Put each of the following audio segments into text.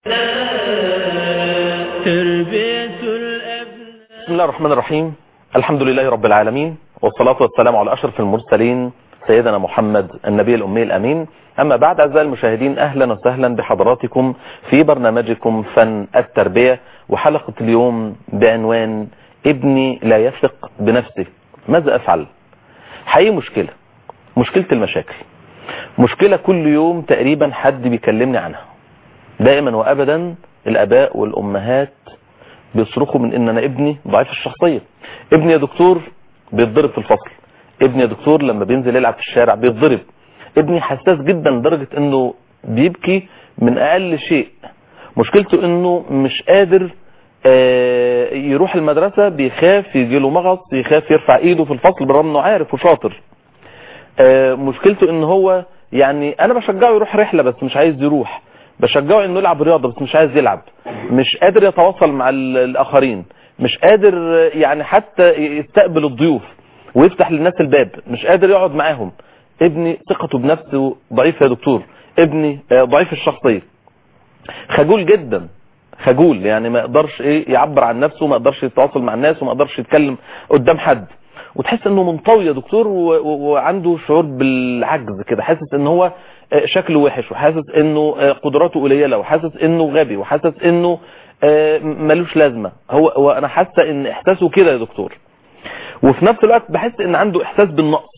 تربية الأبناء بسم الله الرحمن الرحيم الحمد لله رب العالمين والصلاة والسلام على أشرف المرسلين سيدنا محمد النبي الأمي الأمين أما بعد أعزائي المشاهدين أهلا وسهلا بحضراتكم في برنامجكم فن التربية وحلقة اليوم بعنوان ابني لا يثق بنفسه ماذا أفعل حقيقي مشكلة مشكلة المشاكل مشكلة كل يوم تقريبا حد بيكلمني عنها دائما وأبدا الأباء والأمهات بيصرخوا من ان انا ابني ضعيف الشخصية ابني يا دكتور بيتضرب في الفصل ابني يا دكتور لما بينزل يلعب في الشارع بيتضرب ابني حساس جدا لدرجة انه بيبكي من اقل شيء مشكلته انه مش قادر آه، يروح المدرسة بيخاف يجي له مغص يخاف يرفع ايده في الفصل بالرغم انه عارف وشاطر آه، مشكلته ان هو يعني انا بشجعه يروح رحلة بس مش عايز يروح بشجعه انه يلعب رياضة بس مش عايز يلعب مش قادر يتواصل مع ال- الاخرين مش قادر آه، يعني حتى يستقبل الضيوف ويفتح للناس الباب مش قادر يقعد معاهم ابني ثقته بنفسه ضعيف يا دكتور ابني آه، ضعيف الشخصية خجول جدا خجول يعني ما يقدرش ايه يعبر عن نفسه ما يقدرش يتواصل مع الناس وما يقدرش يتكلم قدام حد وتحس انه منطوي يا دكتور و- و- وعنده شعور بالعجز كده حاسس ان هو آه، شكله وحش وحاسس انه آه، قدراته قليله وحاسس انه غبي وحاسس انه آه، ملوش لازمه هو هو انا حاسه ان احساسه كده يا دكتور وفي نفس الوقت بحس ان عنده احساس بالنقص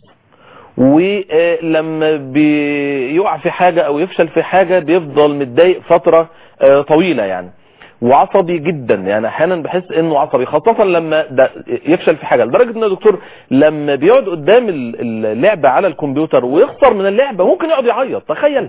ولما بيقع في حاجة او يفشل في حاجة بيفضل متضايق فترة آه، طويلة يعني وعصبي جدا يعني احيانا بحس انه عصبي خاصة لما ده يفشل في حاجة لدرجة ان الدكتور لما بيقعد قدام ال- اللعبة على الكمبيوتر ويخسر من اللعبة ممكن يقعد يعيط تخيل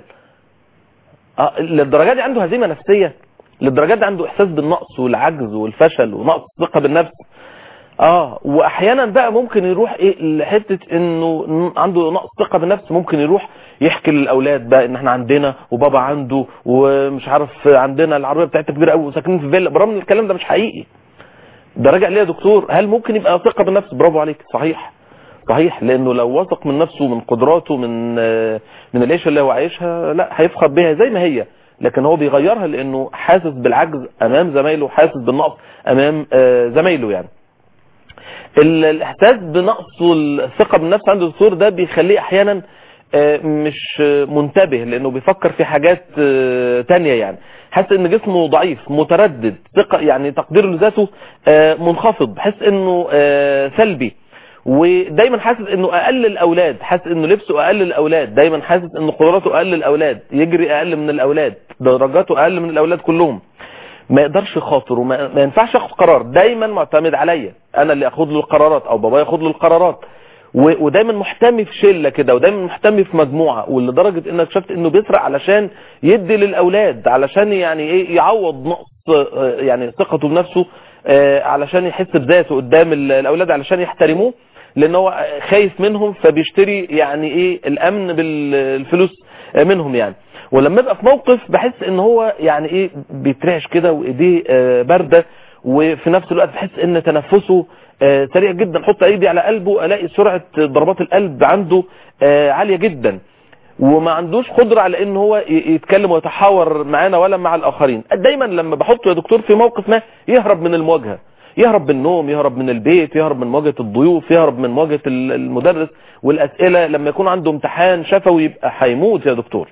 آه، للدرجة دي عنده هزيمة نفسية للدرجة دي عنده احساس بالنقص والعجز والفشل ونقص الثقة بالنفس اه واحيانا بقى ممكن يروح ايه لحته انه عنده نقص ثقه بالنفس ممكن يروح يحكي للاولاد بقى ان احنا عندنا وبابا عنده ومش عارف عندنا العربيه بتاعتنا كبيره قوي وساكنين في فيلا برغم ان الكلام ده مش حقيقي ده راجع ليه يا دكتور هل ممكن يبقى ثقه بالنفس برافو عليك صحيح صحيح لانه لو وثق من نفسه من قدراته من آه، من العيشه اللي هو عايشها لا هيفخر بيها زي ما هي لكن هو بيغيرها لانه حاسس بالعجز امام زمايله حاسس بالنقص امام آه، زمايله يعني ال- الاحساس بنقص الثقه بالنفس عند الدكتور ده بيخليه احيانا آه، مش آه، منتبه لانه بيفكر في حاجات آه، تانية يعني حاسس ان جسمه ضعيف متردد ثقه يعني تقديره لذاته آه، منخفض بحس انه آه، سلبي ودايما حاسس انه اقل الاولاد حاسس انه لبسه اقل الاولاد دايما حاسس انه قدراته اقل الاولاد يجري اقل من الاولاد درجاته اقل من الاولاد كلهم ما يقدرش يخاطر وما ما ينفعش ياخد قرار دايما معتمد عليا انا اللي اخد له القرارات او بابا ياخد له القرارات و- ودايما محتمي في شله كده ودايما محتمي في مجموعه ولدرجه انك شفت انه بيسرق علشان يدي للاولاد علشان يعني ايه يعوض نقص آه، يعني ثقته بنفسه آه، علشان يحس بذاته قدام ال- الاولاد علشان يحترموه لان هو خايف منهم فبيشتري يعني ايه الامن بالفلوس آه، منهم يعني ولما ابقى في موقف بحس ان هو يعني ايه بيترعش كده وايديه آه، بارده وفي نفس الوقت بحس ان تنفسه آه، سريع جدا احط ايدي على قلبه الاقي سرعه ضربات القلب عنده آه، عاليه جدا وما عندوش قدرة على ان هو ي- يتكلم ويتحاور معانا ولا مع الاخرين دايما لما بحطه يا دكتور في موقف ما يهرب من المواجهة يهرب من النوم يهرب من البيت يهرب من مواجهة الضيوف يهرب من مواجهة ال- المدرس والاسئلة لما يكون عنده امتحان شفوي يبقى هيموت يا دكتور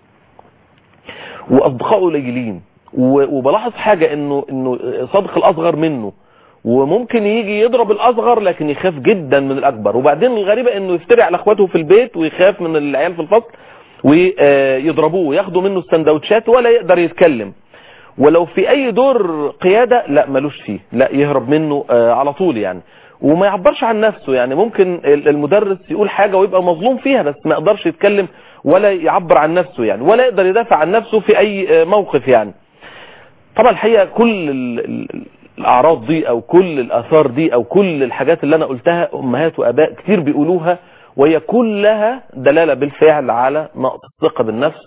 واصدقائه قليلين و- وبلاحظ حاجة انه انه صادق الاصغر منه وممكن يجي يضرب الاصغر لكن يخاف جدا من الاكبر وبعدين الغريبة انه يفتري على اخواته في البيت ويخاف من العيال في الفصل ويضربوه وياخدوا منه السندوتشات ولا يقدر يتكلم ولو في اي دور قيادة لا ملوش فيه لا يهرب منه آه، على طول يعني وما يعبرش عن نفسه يعني ممكن ال- المدرس يقول حاجة ويبقى مظلوم فيها بس ما يقدرش يتكلم ولا يعبر عن نفسه يعني ولا يقدر يدافع عن نفسه في اي آه، موقف يعني طبعا الحقيقة كل ال- ال- الاعراض دي او كل الاثار دي او كل الحاجات اللي انا قلتها امهات واباء كتير بيقولوها وهي كلها دلالة بالفعل على نقص الثقة بالنفس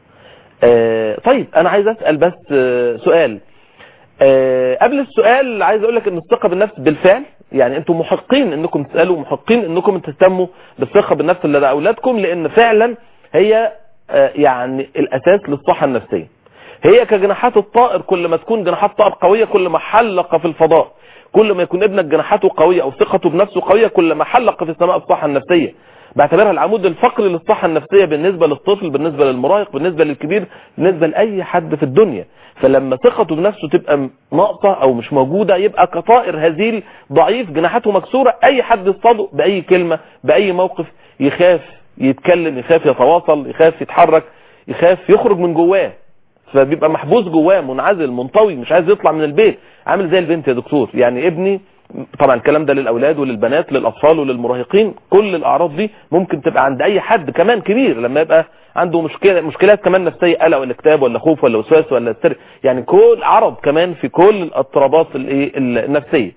آه طيب انا عايز اسأل بس آه سؤال آه قبل السؤال عايز اقول لك ان الثقة بالنفس بالفعل يعني انتم محقين انكم تسألوا محقين انكم تهتموا بالثقة بالنفس لدى اولادكم لان فعلا هي آه يعني الاساس للصحة النفسية هي كجناحات الطائر كل ما تكون جناحات طائر قوية كل ما حلق في الفضاء كل ما يكون ابنك جناحاته قوية او ثقته بنفسه قوية كل ما حلق في السماء الصحة النفسية بعتبرها العمود الفقري للصحة النفسية بالنسبة للطفل بالنسبة للمراهق بالنسبة للكبير بالنسبة لأي حد في الدنيا فلما ثقته بنفسه تبقى ناقصة او مش موجودة يبقى كطائر هزيل ضعيف جناحاته مكسورة اي حد يصطاده بأي كلمة بأي موقف يخاف يتكلم يخاف يتواصل يخاف يتحرك يخاف يخرج من جواه فبيبقى محبوس جواه منعزل منطوي مش عايز يطلع من البيت عامل زي البنت يا دكتور يعني ابني طبعا الكلام ده للاولاد وللبنات للاطفال وللمراهقين كل الاعراض دي ممكن تبقى عند اي حد كمان كبير لما يبقى عنده مشكله مشكلات كمان نفسيه قلق ولا اكتئاب ولا خوف ولا وسواس ولا استر يعني كل عرض كمان في كل الاضطرابات الايه النفسيه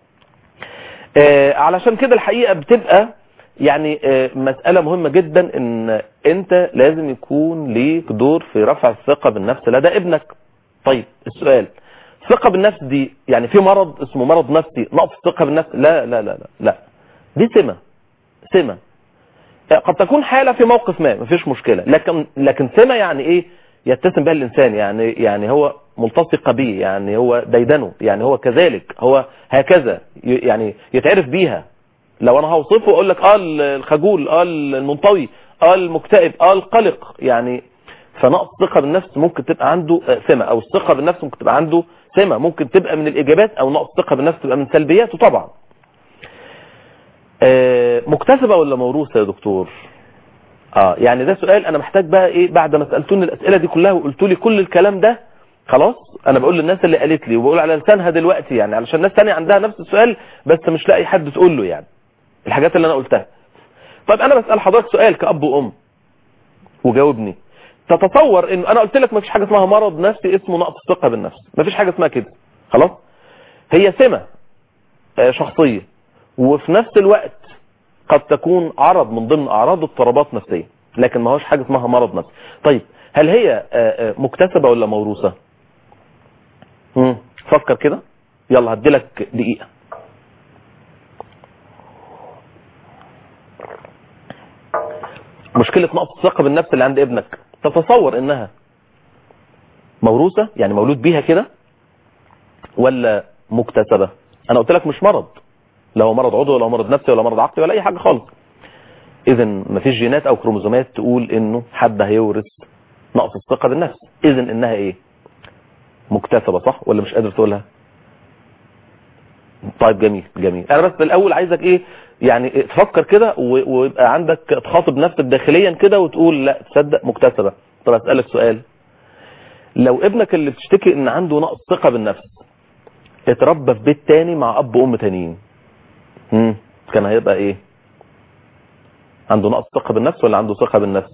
آه علشان كده الحقيقه بتبقى يعني آه مسألة مهمة جدا ان انت لازم يكون ليك دور في رفع الثقة بالنفس لدى ابنك طيب السؤال الثقة بالنفس دي يعني في مرض اسمه مرض نفسي نقص الثقة بالنفس لا لا لا لا, لا. دي سمة سمة آه قد تكون حالة في موقف ما مفيش مشكلة لكن لكن سمة يعني ايه يتسم بها الانسان يعني يعني هو ملتصق به يعني هو ديدنه يعني هو كذلك هو هكذا يعني يتعرف بيها لو انا هوصفه اقول لك اه الخجول اه المنطوي اه المكتئب اه القلق يعني فنقص الثقه بالنفس ممكن تبقى عنده سمه او الثقه بالنفس ممكن تبقى عنده سمه ممكن تبقى من الاجابات او نقص الثقه بالنفس تبقى من سلبياته طبعا آه مكتسبه ولا موروثه يا دكتور اه يعني ده سؤال انا محتاج بقى ايه بعد ما سالتوني الاسئله دي كلها وقلتوا لي كل الكلام ده خلاص انا بقول للناس اللي قالت لي وبقول على لسانها دلوقتي يعني علشان ناس ثانيه عندها نفس السؤال بس مش لاقي حد تقول له يعني الحاجات اللي انا قلتها طيب انا بسأل حضرتك سؤال كأب وام وجاوبني تتصور ان انا قلت لك مفيش حاجة اسمها مرض نفسي اسمه نقص الثقة بالنفس مفيش حاجة اسمها كده خلاص هي سمة شخصية وفي نفس الوقت قد تكون عرض من ضمن اعراض اضطرابات نفسية لكن ما هوش حاجة اسمها مرض نفسي طيب هل هي مكتسبة ولا موروثة فكر كده يلا هديلك دقيقة مشكلة نقص الثقة بالنفس اللي عند ابنك تتصور انها موروثة يعني مولود بيها كده ولا مكتسبة انا قلت لك مش مرض لا هو مرض عضوي ولا مرض نفسي ولا مرض عقلي ولا اي حاجة خالص اذا مفيش جينات او كروموزومات تقول انه حد هيورث نقص الثقة بالنفس اذا انها ايه مكتسبة صح ولا مش قادر تقولها طيب جميل جميل انا بس الاول عايزك ايه يعني تفكر كده ويبقى عندك تخاطب نفسك داخليا كده وتقول لا تصدق مكتسبة طب اسألك سؤال لو ابنك اللي بتشتكي ان عنده نقص ثقة بالنفس اتربى في بيت تاني مع اب وام تانيين امم كان هيبقى ايه عنده نقص ثقة بالنفس ولا عنده ثقة بالنفس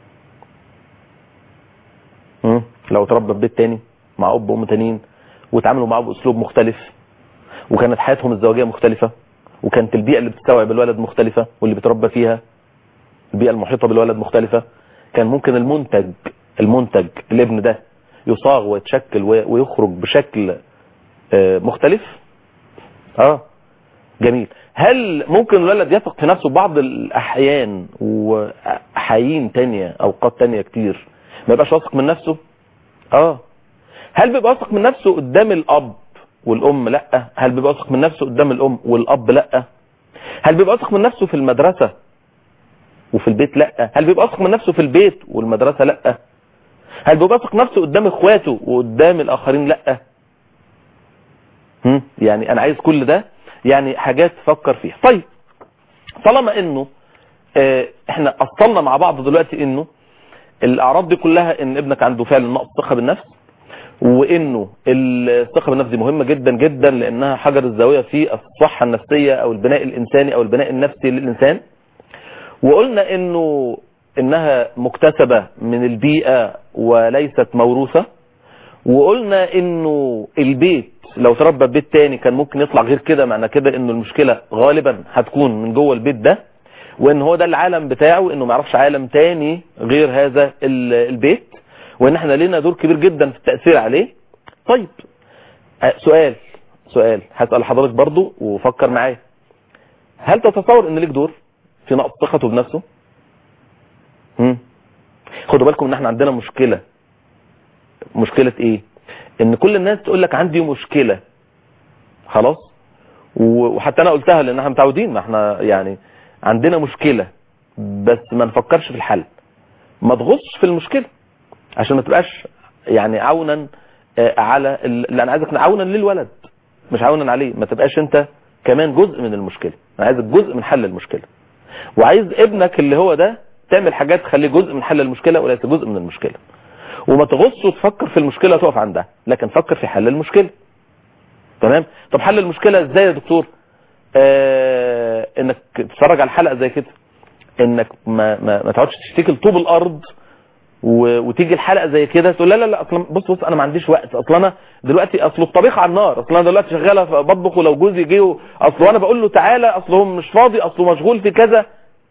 امم لو اتربى في بيت تاني مع اب وام تانيين وتعاملوا معاه باسلوب مختلف وكانت حياتهم الزوجية مختلفة وكانت البيئة اللي بتستوعب الولد مختلفة واللي بتربى فيها البيئة المحيطة بالولد مختلفة كان ممكن المنتج المنتج الابن ده يصاغ ويتشكل ويخرج بشكل مختلف اه جميل هل ممكن الولد يثق في نفسه بعض الاحيان وحيين تانية اوقات تانية كتير ما يبقاش واثق من نفسه اه هل بيبقى واثق من نفسه قدام الاب والام لا هل بيبقى واثق من نفسه قدام الام والاب لا هل بيبقى واثق من نفسه في المدرسة وفي البيت لا هل بيبقى واثق من نفسه في البيت والمدرسة لا هل بيبقى واثق نفسه قدام اخواته وقدام الاخرين لا هم؟ يعني انا عايز كل ده يعني حاجات تفكر فيها طيب طالما انه اه احنا اصلنا مع بعض دلوقتي انه الاعراض دي كلها ان ابنك عنده فعلا نقص ثقه بالنفس وانه الثقه بالنفس دي مهمه جدا جدا لانها حجر الزاويه في الصحه النفسيه او البناء الانساني او البناء النفسي للانسان وقلنا انه انها مكتسبه من البيئه وليست موروثه وقلنا انه البيت لو تربى بيت تاني كان ممكن يطلع غير كده معنى كده انه المشكله غالبا هتكون من جوه البيت ده وان هو ده العالم بتاعه انه ما يعرفش عالم تاني غير هذا البيت وان احنا لنا دور كبير جدا في التأثير عليه طيب سؤال سؤال هسأل حضرتك برضو وفكر معايا هل تتصور ان ليك دور في نقص ثقته بنفسه مم. خدوا بالكم ان احنا عندنا مشكلة مشكلة ايه ان كل الناس تقول لك عندي مشكلة خلاص و- وحتى انا قلتها لان احنا متعودين ما احنا يعني عندنا مشكلة بس ما نفكرش في الحل ما تغصش في المشكلة عشان ما تبقاش يعني عونا آه، على ال- لا انا عايزك عونا للولد مش عونا عليه ما تبقاش انت كمان جزء من المشكلة انا عايزك جزء من حل المشكلة وعايز ابنك اللي هو ده تعمل حاجات تخليه جزء من حل المشكلة وليس جزء من المشكلة وما تغص وتفكر في المشكلة وتقف عندها لكن فكر في حل المشكلة تمام طب حل المشكلة ازاي يا دكتور آه انك تتفرج على الحلقة زي كده انك ما ما, ما تقعدش تشتكي لطوب الارض و... وتيجي الحلقه زي كده تقول لا لا لا اصلا بص بص انا ما عنديش وقت اصلا انا دلوقتي اصل الطبيخ على النار اصلا انا دلوقتي شغاله ف- بطبخ ولو جوزي جه و- اصل انا بقول له تعالى اصل هو مش فاضي اصله مشغول في كذا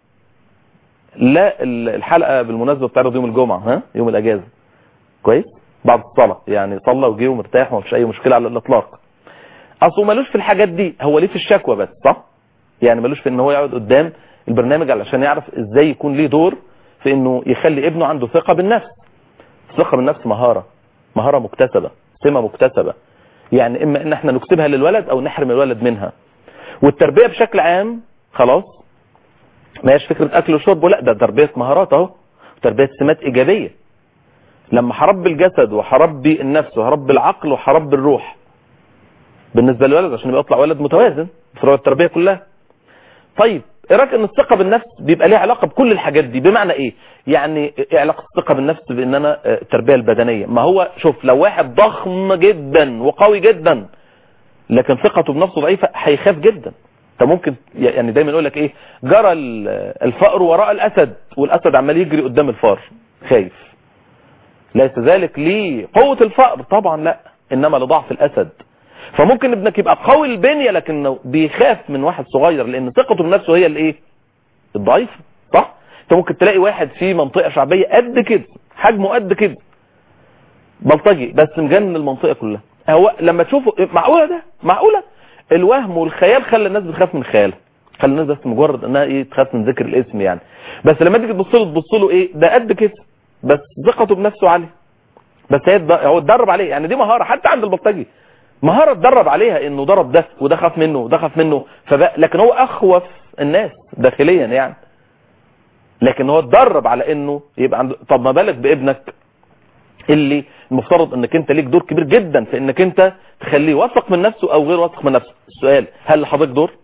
لا ال- الحلقه بالمناسبه بتعرض يوم الجمعه ها يوم الاجازه كويس بعد الصلاه يعني صلى وجه ومرتاح ومفيش اي مشكله على الاطلاق اصله ملوش في الحاجات دي هو ليه في الشكوى بس صح يعني ملوش في ان هو يقعد قدام البرنامج علشان يعرف ازاي يكون ليه دور في انه يخلي ابنه عنده ثقة بالنفس الثقة بالنفس مهارة مهارة مكتسبة سمة مكتسبة يعني اما ان احنا نكسبها للولد او نحرم الولد منها والتربية بشكل عام خلاص ما هيش فكرة اكل وشرب لا ده تربية مهارات اهو تربية سمات ايجابية لما هربي الجسد وهربي النفس وهربي العقل وهربي الروح بالنسبة للولد عشان يبقى يطلع ولد متوازن في التربية كلها طيب ايه رايك ان الثقه بالنفس بيبقى ليها علاقه بكل الحاجات دي بمعنى ايه يعني ايه علاقه الثقه بالنفس بان انا آه، التربيه البدنيه ما هو شوف لو واحد ضخم جدا وقوي جدا لكن ثقته بنفسه ضعيفه هيخاف جدا انت ممكن يعني دايما يقول لك ايه جرى ال- الفأر وراء الاسد والاسد عمال يجري قدام الفار خايف ليس ذلك لقوه الفأر طبعا لا انما لضعف الاسد فممكن ابنك يبقى قوي البنية لكنه بيخاف من واحد صغير لان ثقته بنفسه هي الايه الضعيفة صح انت ممكن تلاقي واحد في منطقة شعبية قد كده حجمه قد كده بلطجي بس مجنن المنطقة كلها هو لما تشوفه معقولة ده معقولة الوهم والخيال خلى الناس بتخاف من خيالها خلى الناس بس مجرد انها ايه تخاف من ذكر الاسم يعني بس لما تيجي تبص له تبص له ايه ده قد كده بس ثقته بنفسه عالية بس هي اتد- هو اتدرب عليه يعني دي مهارة حتى عند البلطجي مهارة اتدرب عليها انه ضرب ده وده خاف منه وده خاف منه فبقى لكن هو اخوف الناس داخليا يعني لكن هو اتدرب على انه يبقى عنده طب ما بالك بابنك اللي المفترض انك انت ليك دور كبير جدا في انك انت تخليه واثق من نفسه او غير واثق من نفسه السؤال هل لحضرتك دور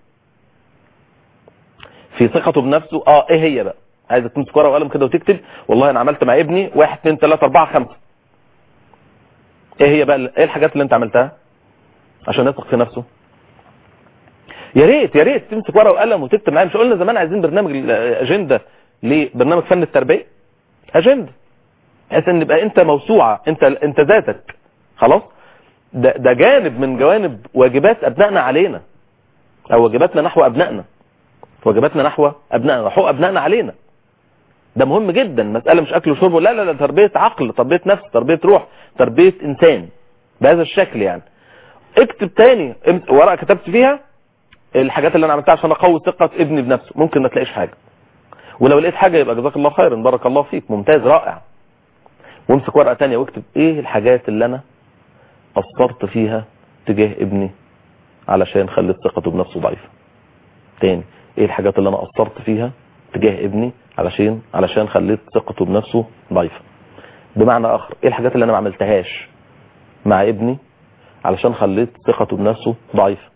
في ثقته بنفسه اه ايه هي بقى عايزك تمسك ورقه وقلم كده وتكتب والله انا عملت مع ابني واحد اتنين تلاته اربعه خمسه ايه هي بقى ايه الحاجات اللي انت عملتها عشان يثق في نفسه يا ريت يا ريت تمسك ورقه وقلم وتكتب معايا مش قلنا زمان عايزين برنامج الاجنده لبرنامج فن التربيه اجنده بحيث ان يبقى انت موسوعه انت انت ذاتك خلاص ده ده جانب من جوانب واجبات ابنائنا علينا او واجباتنا نحو ابنائنا واجباتنا نحو ابنائنا حقوق ابنائنا علينا ده مهم جدا مساله مش اكل وشرب لا لا لا تربيه عقل تربيه نفس تربيه روح تربيه انسان بهذا الشكل يعني اكتب تاني امس- ورقه كتبت فيها الحاجات اللي انا عملتها عشان اقوي ثقه ابني بنفسه ممكن ما تلاقيش حاجه ولو لقيت حاجه يبقى جزاك الله خيرا بارك الله فيك ممتاز رائع وامسك ورقه تانية واكتب ايه الحاجات اللي انا قصرت فيها تجاه ابني علشان خليت ثقته بنفسه ضعيفه تاني ايه الحاجات اللي انا قصرت فيها تجاه ابني علشان علشان خليت ثقته بنفسه ضعيفه بمعنى اخر ايه الحاجات اللي انا ما عملتهاش مع ابني علشان خليت ثقته بنفسه ضعيفه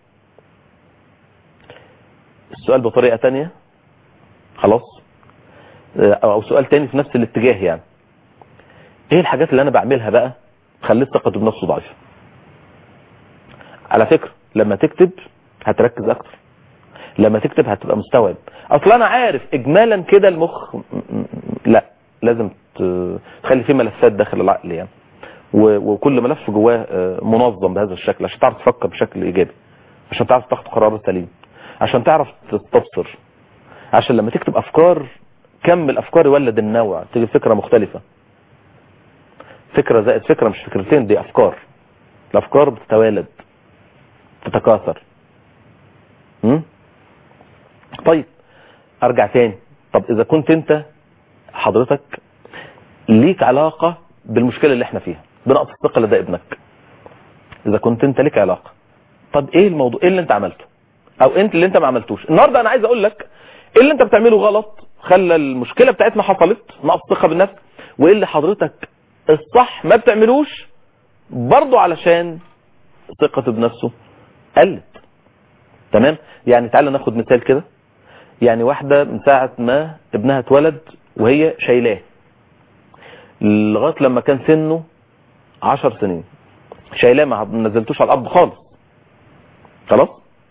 السؤال بطريقه تانية خلاص آه، او سؤال تاني في نفس الاتجاه يعني ايه الحاجات اللي انا بعملها بقى خليت ثقته بنفسه ضعيفه على فكره لما تكتب هتركز اكتر لما تكتب هتبقى مستوعب اصل انا عارف اجمالا كده المخ م- م- لا لازم ت- تخلي فيه ملفات داخل العقل يعني و- وكل ملف جواه آه، منظم بهذا الشكل عشان تعرف تفكر بشكل ايجابي عشان تعرف تاخد قرار سليم عشان تعرف تستبصر عشان لما تكتب افكار كم الافكار يولد النوع تيجي فكره مختلفه فكره زائد فكره مش فكرتين دي افكار الافكار بتتوالد تتكاثر م? طيب ارجع تاني طب اذا كنت انت حضرتك ليك علاقة بالمشكلة اللي احنا فيها بنقص الثقه لدى ابنك اذا كنت انت لك علاقه طب ايه الموضوع ايه اللي انت عملته او انت اللي انت ما عملتوش النهارده انا عايز اقول لك ايه اللي انت بتعمله غلط خلى المشكله بتاعتنا حصلت نقص ثقه بالنفس وايه اللي حضرتك الصح ما بتعملوش برضه علشان ثقته بنفسه قلت تمام يعني تعالى ناخد مثال كده يعني واحدة من ساعة ما ابنها اتولد وهي شايلاه لغاية لما كان سنه عشر سنين شايلاه ما نزلتوش على الأرض خالص خلاص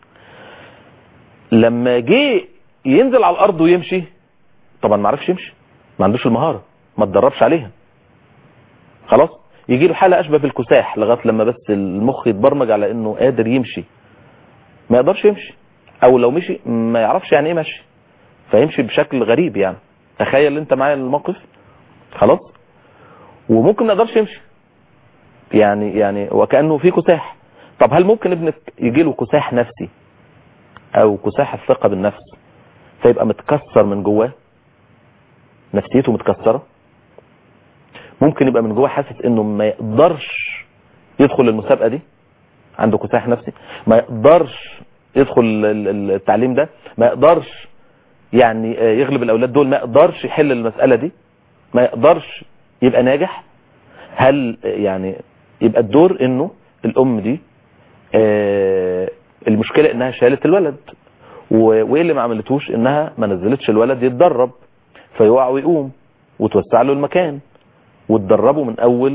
لما جه ينزل على الأرض ويمشي طبعا ما عرفش يمشي ما عندوش المهارة ما اتدربش عليها خلاص يجي له حالة أشبه بالكساح لغاية لما بس المخ يتبرمج على إنه قادر يمشي ما يقدرش يمشي او لو مشي ما يعرفش يعني ايه مشي فيمشي بشكل غريب يعني تخيل انت معايا الموقف خلاص وممكن ما يقدرش يمشي يعني يعني وكانه في كساح طب هل ممكن ابنك يجي له كساح نفسي او كساح الثقه بالنفس فيبقى متكسر من جواه نفسيته متكسره ممكن يبقى من جواه حاسس انه ما يقدرش يدخل المسابقه دي عنده كساح نفسي ما يقدرش يدخل التعليم ده ما يقدرش يعني يغلب الاولاد دول ما يقدرش يحل المسألة دي ما يقدرش يبقى ناجح هل يعني يبقى الدور انه الام دي المشكلة انها شالت الولد وايه اللي ما عملتوش انها ما نزلتش الولد يتدرب فيقع ويقوم وتوسع له المكان وتدربه من اول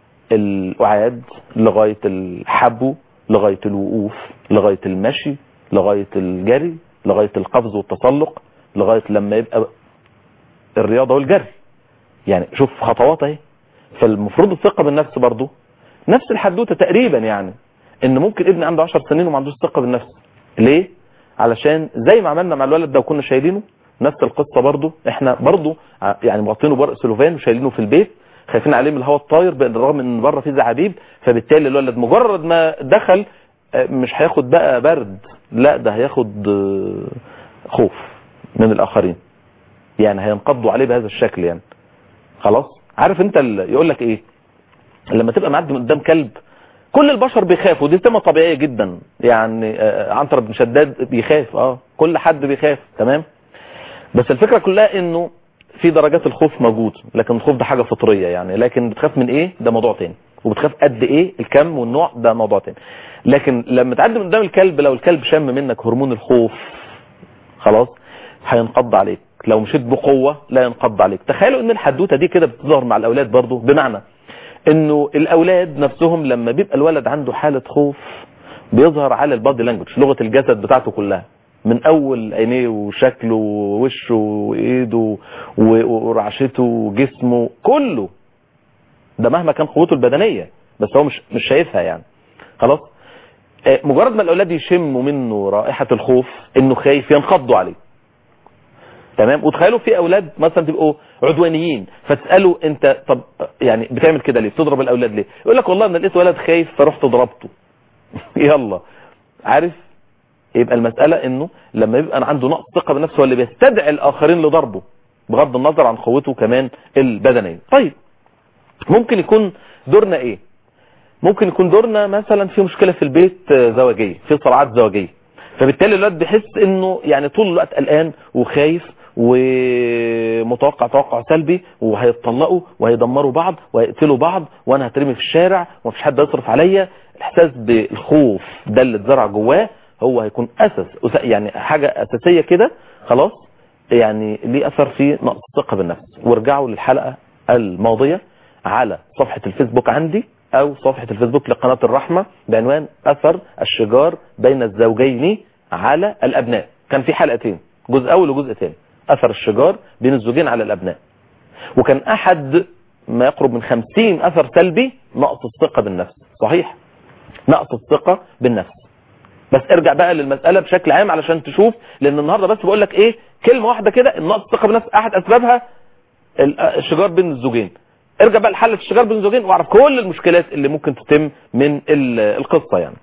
القعاد لغاية الحبو لغاية الوقوف لغاية المشي لغاية الجري لغاية القفز والتسلق لغاية لما يبقى الرياضة والجري يعني شوف خطوات اهي فالمفروض الثقة بالنفس برضو نفس الحدوتة تقريبا يعني ان ممكن ابني عنده 10 سنين وما عندوش ثقة بالنفس ليه علشان زي ما عملنا مع الولد ده وكنا شايلينه نفس القصة برضو احنا برضو يعني مغطينه بورق سلوفان وشايلينه في البيت خايفين عليه من الهواء الطاير بالرغم ان بره في زعابيب فبالتالي الولد مجرد ما دخل مش هياخد بقى برد لا ده هياخد خوف من الاخرين يعني هينقضوا عليه بهذا الشكل يعني خلاص عارف انت يقول لك ايه لما تبقى معدي من قدام كلب كل البشر بيخافوا دي سمه طبيعيه جدا يعني عنتر بن شداد بيخاف اه كل حد بيخاف تمام بس الفكره كلها انه في درجات الخوف موجود لكن الخوف ده حاجة فطرية يعني لكن بتخاف من ايه ده موضوع تاني وبتخاف قد ايه الكم والنوع ده موضوع تاني لكن لما تعدي من قدام الكلب لو الكلب شم منك هرمون الخوف خلاص هينقض عليك لو مشيت بقوة لا ينقض عليك تخيلوا ان الحدوتة دي كده بتظهر مع الاولاد برضو بمعنى انه الاولاد نفسهم لما بيبقى الولد عنده حالة خوف بيظهر على البادي لانجوج لغة الجسد بتاعته كلها من اول عينيه وشكله ووشه وايده ورعشته وجسمه كله ده مهما كان قوته البدنية بس هو مش مش شايفها يعني خلاص مجرد ما الاولاد يشموا منه رائحة الخوف انه خايف ينقضوا عليه تمام وتخيلوا في اولاد مثلا تبقوا عدوانيين فتسالوا انت طب يعني بتعمل كده ليه بتضرب الاولاد ليه يقول لك والله انا لقيت ولد خايف فرحت ضربته يلا عارف يبقى المسألة انه لما يبقى عنده نقص ثقة بنفسه هو اللي بيستدعي الاخرين لضربه بغض النظر عن قوته كمان البدنية طيب ممكن يكون دورنا ايه ممكن يكون دورنا مثلا في مشكلة في البيت زواجية في صراعات زواجية فبالتالي الولد بيحس انه يعني طول الوقت قلقان وخايف ومتوقع توقع سلبي وهيتطلقوا وهيدمروا بعض وهيقتلوا بعض وانا هترمي في الشارع ومفيش حد يصرف عليا الاحساس بالخوف ده اللي اتزرع جواه هو هيكون اساس يعني حاجة اساسية كده خلاص يعني ليه اثر في نقص الثقة بالنفس وارجعوا للحلقة الماضية على صفحة الفيسبوك عندي او صفحة الفيسبوك لقناة الرحمة بعنوان اثر الشجار بين الزوجين على الابناء كان في حلقتين جزء اول وجزء ثاني اثر الشجار بين الزوجين على الابناء وكان احد ما يقرب من خمسين اثر سلبي نقص الثقة بالنفس صحيح نقص الثقة بالنفس بس ارجع بقى للمسألة بشكل عام علشان تشوف لان النهاردة بس بقول لك ايه كلمة واحدة كده النقص الثقة بالنفس احد اسبابها الشجار بين الزوجين ارجع بقى لحل الشجار بين الزوجين واعرف كل المشكلات اللي ممكن تتم من القصة يعني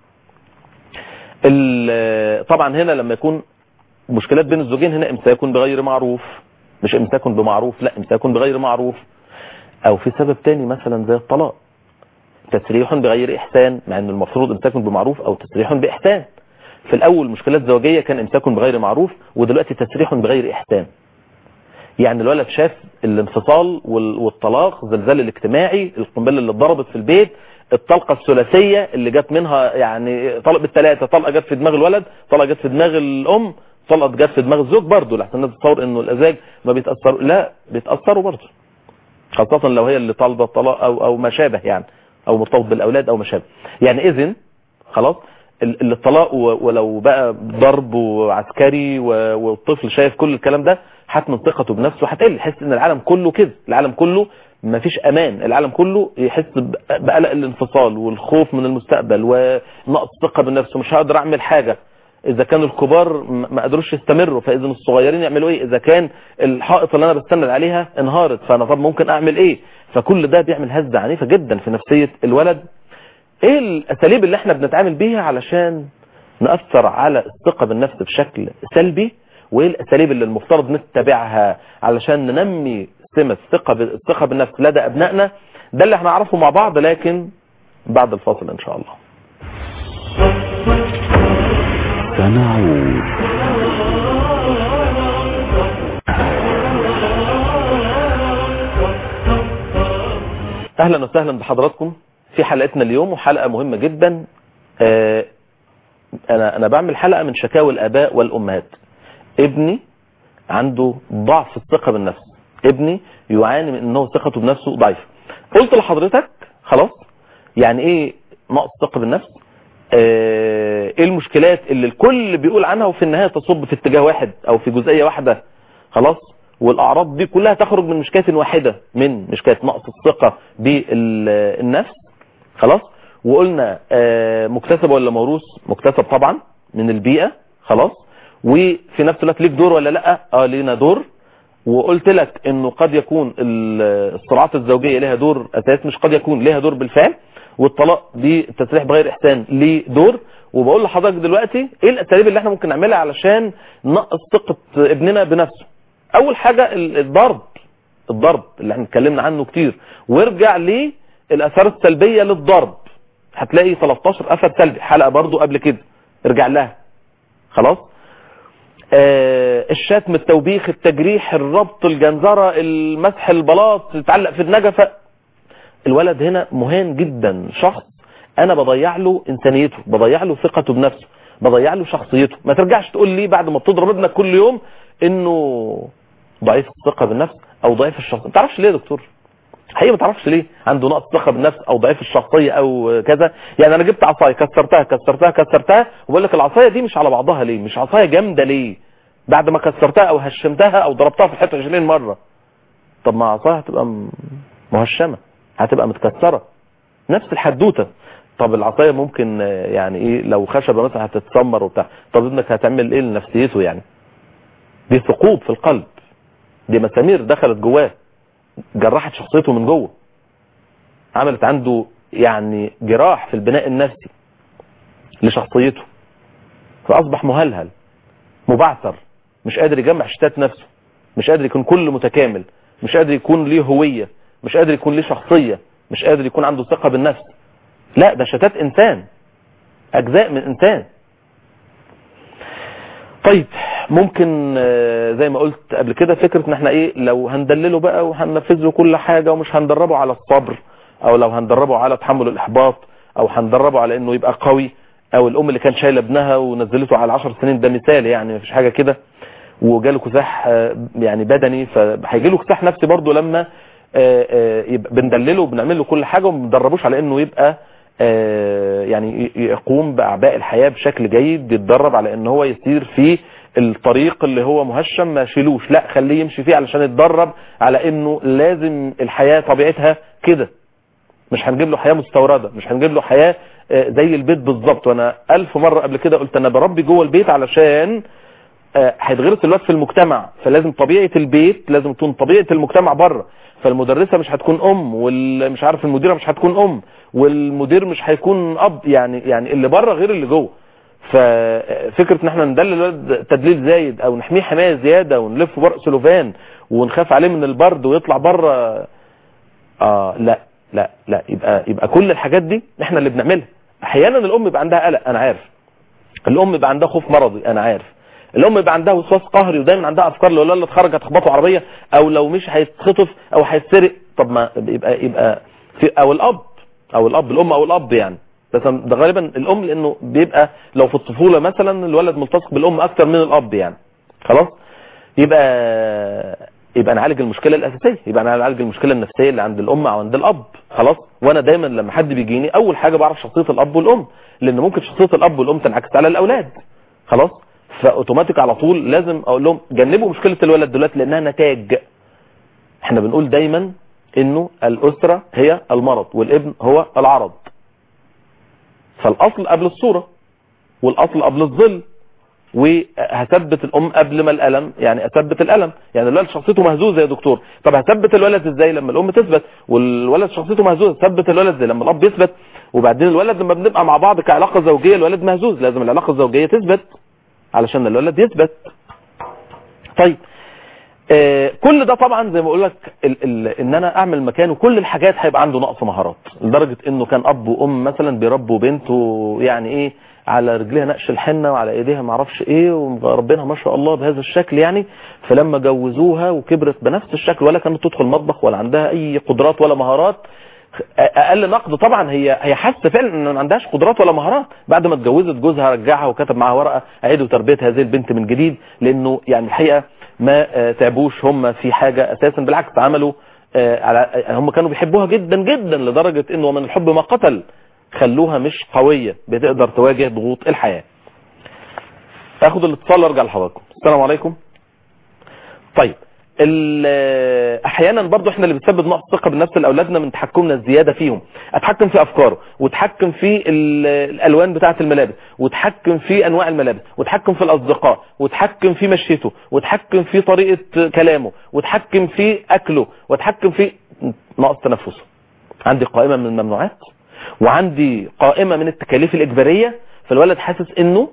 طبعا هنا لما يكون مشكلات بين الزوجين هنا امساك بغير معروف مش امساك بمعروف لا امساك بغير معروف او في سبب تاني مثلا زي الطلاق تسريح بغير احسان مع ان المفروض امساك بمعروف او تسريح باحسان في الاول مشكلات زوجيه كان امساك بغير معروف ودلوقتي تسريح بغير احسان يعني الولد شاف الانفصال وال- والطلاق الزلزال الاجتماعي القنبله اللي اتضربت في البيت الطلقه الثلاثيه اللي جت منها يعني طلق بالثلاثه طلقه جت في دماغ الولد طلقه جت في دماغ الام طلقه جت في دماغ الزوج برضه لحسن الناس تتصور انه الازواج ما بيتاثروا لا بيتاثروا برضه خاصه لو هي اللي طالبه الطلاق او او ما شابه يعني او مرتبط بالاولاد او ما شابه يعني اذن خلاص ال- ال- الطلاق و- ولو بقى ضرب وعسكري و- والطفل شايف كل الكلام ده حتما ثقته بنفسه هتقل يحس ان العالم كله كده العالم كله ما فيش امان العالم كله يحس ب- بقلق الانفصال والخوف من المستقبل ونقص ثقه بالنفس ومش هقدر اعمل حاجه اذا كانوا الكبار م- ما قدروش يستمروا فاذا الصغيرين يعملوا ايه اذا كان الحائط اللي انا بستند عليها انهارت فانا طب ممكن اعمل ايه فكل ده بيعمل هزه عنيفه جدا في نفسيه الولد ايه الاساليب اللي احنا بنتعامل بيها علشان نأثر على الثقة بالنفس بشكل سلبي وايه الاساليب اللي المفترض نتبعها علشان ننمي سمة الثقة ب- الثقة بالنفس لدى ابنائنا ده اللي هنعرفه مع بعض لكن بعد الفاصل ان شاء الله سنعود اهلا وسهلا بحضراتكم في حلقتنا اليوم وحلقة مهمة جدا آه، انا انا بعمل حلقة من شكاوى الاباء والامهات ابني عنده ضعف الثقة بالنفس ابني يعاني من انه ثقته بنفسه ضعيفة قلت لحضرتك خلاص يعني ايه نقص ثقة بالنفس آه، ايه المشكلات اللي الكل بيقول عنها وفي النهاية تصب في اتجاه واحد او في جزئية واحدة خلاص والاعراض دي كلها تخرج من مشكاة واحدة من مشكاة نقص الثقة بالنفس خلاص وقلنا آه، مكتسب ولا موروث مكتسب طبعا من البيئة خلاص وفي نفس الوقت ليك دور ولا لا اه لينا دور وقلت لك انه قد يكون ال- الصراعات الزوجية لها دور اساس مش قد يكون لها دور بالفعل والطلاق دي التسريح بغير احسان ليه دور وبقول لحضرتك دلوقتي ايه الاساليب اللي احنا ممكن نعملها علشان نقص ثقة ابننا بنفسه اول حاجة ال- الضرب الضرب اللي احنا اتكلمنا عنه كتير وارجع للاثار السلبية للضرب هتلاقي 13 اثر سلبي حلقة برضو قبل كده ارجع لها خلاص آه الشتم التوبيخ التجريح الربط الجنزرة المسح البلاط تتعلق في النجفة الولد هنا مهان جدا شخص انا بضيع له انسانيته بضيع له ثقته بنفسه بضيع له شخصيته ما ترجعش تقول لي بعد ما بتضرب ابنك كل يوم انه ضعيف الثقة بالنفس او ضعيف الشخصية ما تعرفش ليه يا دكتور حقيقي ما تعرفش ليه عنده نقص ثقه بالنفس او ضعيف الشخصيه او كذا يعني انا جبت عصايه كسرتها كسرتها كسرتها وبقول لك العصايه دي مش على بعضها ليه مش عصايه جامده ليه بعد ما كسرتها او هشمتها او ضربتها في الحته 20 مره طب ما عصايه هتبقى م- مهشمه هتبقى متكسره نفس الحدوته طب العصايه ممكن آه، يعني ايه لو خشبه مثلا هتتسمر وبتاع طب ابنك هتعمل ايه لنفسيته يعني دي ثقوب في القلب دي مسامير دخلت جواه جرحت شخصيته من جوه عملت عنده يعني جراح في البناء النفسي لشخصيته فأصبح مهلهل مبعثر مش قادر يجمع شتات نفسه مش قادر يكون كل متكامل مش قادر يكون ليه هوية مش قادر يكون ليه شخصية مش قادر يكون عنده ثقة بالنفس لا ده شتات إنسان أجزاء من إنسان طيب ممكن آه، زي ما قلت قبل كده فكرة ان احنا ايه لو هندلله بقى وهننفذ له كل حاجة ومش هندربه على الصبر او لو هندربه على تحمل الاحباط او هندربه على انه يبقى قوي او الام اللي كان شايله ابنها ونزلته على 10 سنين ده مثال يعني مفيش حاجة كده وجاله كساح آه، يعني بدني فهيجي له كساح نفسي برضه لما آه، آه، يبقى بندلله وبنعمل له كل حاجة وما بندربوش على انه يبقى آه، يعني ي- يقوم باعباء الحياة بشكل جيد يتدرب على ان هو يسير في الطريق اللي هو مهشم ما شيلوش لا خليه يمشي فيه علشان يتدرب على انه لازم الحياة طبيعتها كده مش هنجيب له حياة مستوردة مش هنجيب له حياة آه، زي البيت بالظبط وانا الف مرة قبل كده قلت انا بربي جوه البيت علشان آه، هيتغرس الوقت في المجتمع فلازم طبيعة البيت لازم تكون طبيعة المجتمع بره فالمدرسة مش هتكون ام والمش عارف المديرة مش هتكون ام والمدير مش هيكون اب يعني يعني اللي بره غير اللي جوه ففكرة ان احنا ندلل الولد تدليل زايد او نحميه حماية زيادة ونلف ورق سلوفان ونخاف عليه من البرد ويطلع بره اه لا لا لا يبقى يبقى كل الحاجات دي احنا اللي بنعملها احيانا الام يبقى عندها قلق انا عارف الام يبقى عندها خوف مرضي انا عارف الام يبقى عندها وسواس قهري ودايما عندها افكار لو لا اتخرج هتخبطه عربيه او لو مش هيتخطف او هيتسرق طب ما يبقى يبقى في او الاب او الاب الام او الاب يعني بس ده غالبا الام لانه بيبقى لو في الطفوله مثلا الولد ملتصق بالام اكتر من الاب يعني خلاص يبقى يبقى نعالج المشكله الاساسيه يبقى نعالج المشكله النفسيه اللي عند الام او عند الاب خلاص وانا دايما لما حد بيجيني اول حاجه بعرف شخصيه الاب والام لان ممكن شخصيه الاب والام تنعكس على الاولاد خلاص فاوتوماتيك على طول لازم اقول لهم جنبوا مشكله الولد دلوقتي لانها نتاج احنا بنقول دايما انه الاسره هي المرض والابن هو العرض فالاصل قبل الصوره والاصل قبل الظل وهثبت الام قبل ما الالم يعني اثبت الالم يعني الولد شخصيته مهزوزه يا دكتور طب هثبت الولد ازاي لما الام تثبت والولد شخصيته مهزوزه ثبت الولد ازاي لما الاب يثبت وبعدين الولد لما بنبقى مع بعض كعلاقه زوجيه الولد مهزوز لازم العلاقه الزوجيه تثبت علشان الولد يثبت طيب آه كل ده طبعا زي ما اقول لك ان انا اعمل مكانه كل الحاجات هيبقى عنده نقص مهارات لدرجه انه كان اب وام مثلا بيربوا بنته يعني ايه على رجليها نقش الحنه وعلى ايديها ما اعرفش ايه وربنا ما شاء الله بهذا الشكل يعني فلما جوزوها وكبرت بنفس الشكل ولا كانت تدخل مطبخ ولا عندها اي قدرات ولا مهارات اقل نقد طبعا هي هي حاسه فعلا ان ما عندهاش قدرات ولا مهارات بعد ما اتجوزت جوزها رجعها وكتب معاها ورقه اعيدوا تربيه هذه البنت من جديد لانه يعني الحقيقه ما تعبوش هم في حاجه اساسا بالعكس عملوا على هم كانوا بيحبوها جدا جدا لدرجه انه من الحب ما قتل خلوها مش قويه بتقدر تواجه ضغوط الحياه اخد الاتصال وارجع لحضراتكم السلام عليكم طيب احيانا برضو احنا اللي بتسبب نقص ثقه بالنفس لاولادنا من تحكمنا الزياده فيهم اتحكم في افكاره وتحكم في الالوان بتاعه الملابس وتحكم في انواع الملابس وتحكم في الاصدقاء وتحكم في مشيته وتحكم في طريقه كلامه وتحكم في اكله وتحكم في نقص تنفسه عندي قائمه من الممنوعات وعندي قائمه من التكاليف الاجباريه فالولد حاسس انه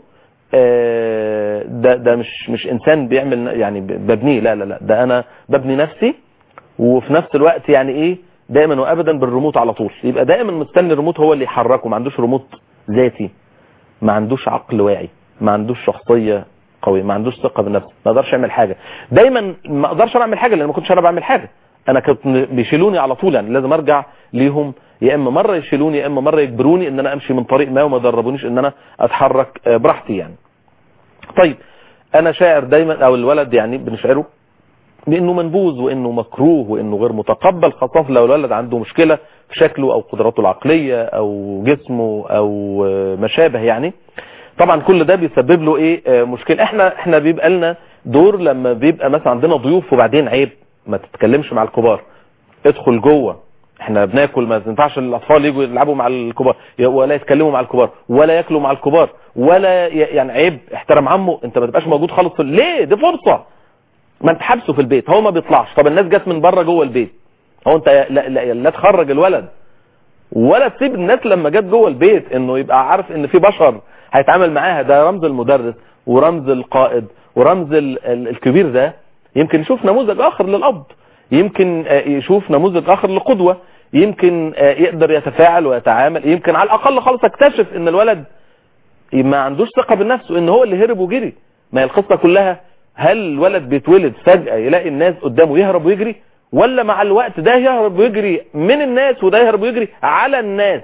ده ده مش مش انسان بيعمل يعني ببنيه لا لا لا ده انا ببني نفسي وفي نفس الوقت يعني ايه دايما وابدا بالريموت على طول يبقى دايما مستني الريموت هو اللي يحركه ما عندوش ريموت ذاتي ما عندوش عقل واعي ما عندوش شخصيه قويه ما عندوش ثقه بالنفس ما اقدرش اعمل حاجه دايما ما اقدرش اعمل حاجه لان ما كنتش انا بعمل حاجه انا كنت بيشيلوني على طول يعني لازم ارجع ليهم يا اما مره يشيلوني يا اما مره يجبروني ان انا امشي من طريق ما وما دربونيش ان انا اتحرك براحتي يعني طيب انا شاعر دايما او الولد يعني بنشعره بانه منبوذ وانه مكروه وانه غير متقبل خاصه لو الولد عنده مشكله في شكله او قدراته العقليه او جسمه او ما شابه يعني طبعا كل ده بيسبب له ايه مشكله احنا احنا بيبقى لنا دور لما بيبقى مثلا عندنا ضيوف وبعدين عيب ما تتكلمش مع الكبار ادخل جوه احنا بناكل ما ينفعش الاطفال يجوا يلعبوا مع الكبار ولا يتكلموا مع الكبار ولا ياكلوا مع الكبار ولا يعني عيب احترم عمه انت ما تبقاش موجود خالص في ليه دي فرصه ما انت حابسه في البيت هو ما بيطلعش طب الناس جت من بره جوه البيت هو انت لا, لا, لا تخرج الولد ولا تسيب الناس لما جت جوه البيت انه يبقى عارف ان في بشر هيتعامل معاها ده رمز المدرس ورمز القائد ورمز الكبير ده يمكن يشوف نموذج اخر للاب يمكن يشوف نموذج اخر لقدوه يمكن يقدر يتفاعل ويتعامل يمكن على الاقل خالص اكتشف ان الولد ما عندوش ثقه بالنفس وان هو اللي هرب وجري ما هي القصه كلها هل الولد بيتولد فجاه يلاقي الناس قدامه يهرب ويجري ولا مع الوقت ده يهرب ويجري من الناس وده يهرب ويجري على الناس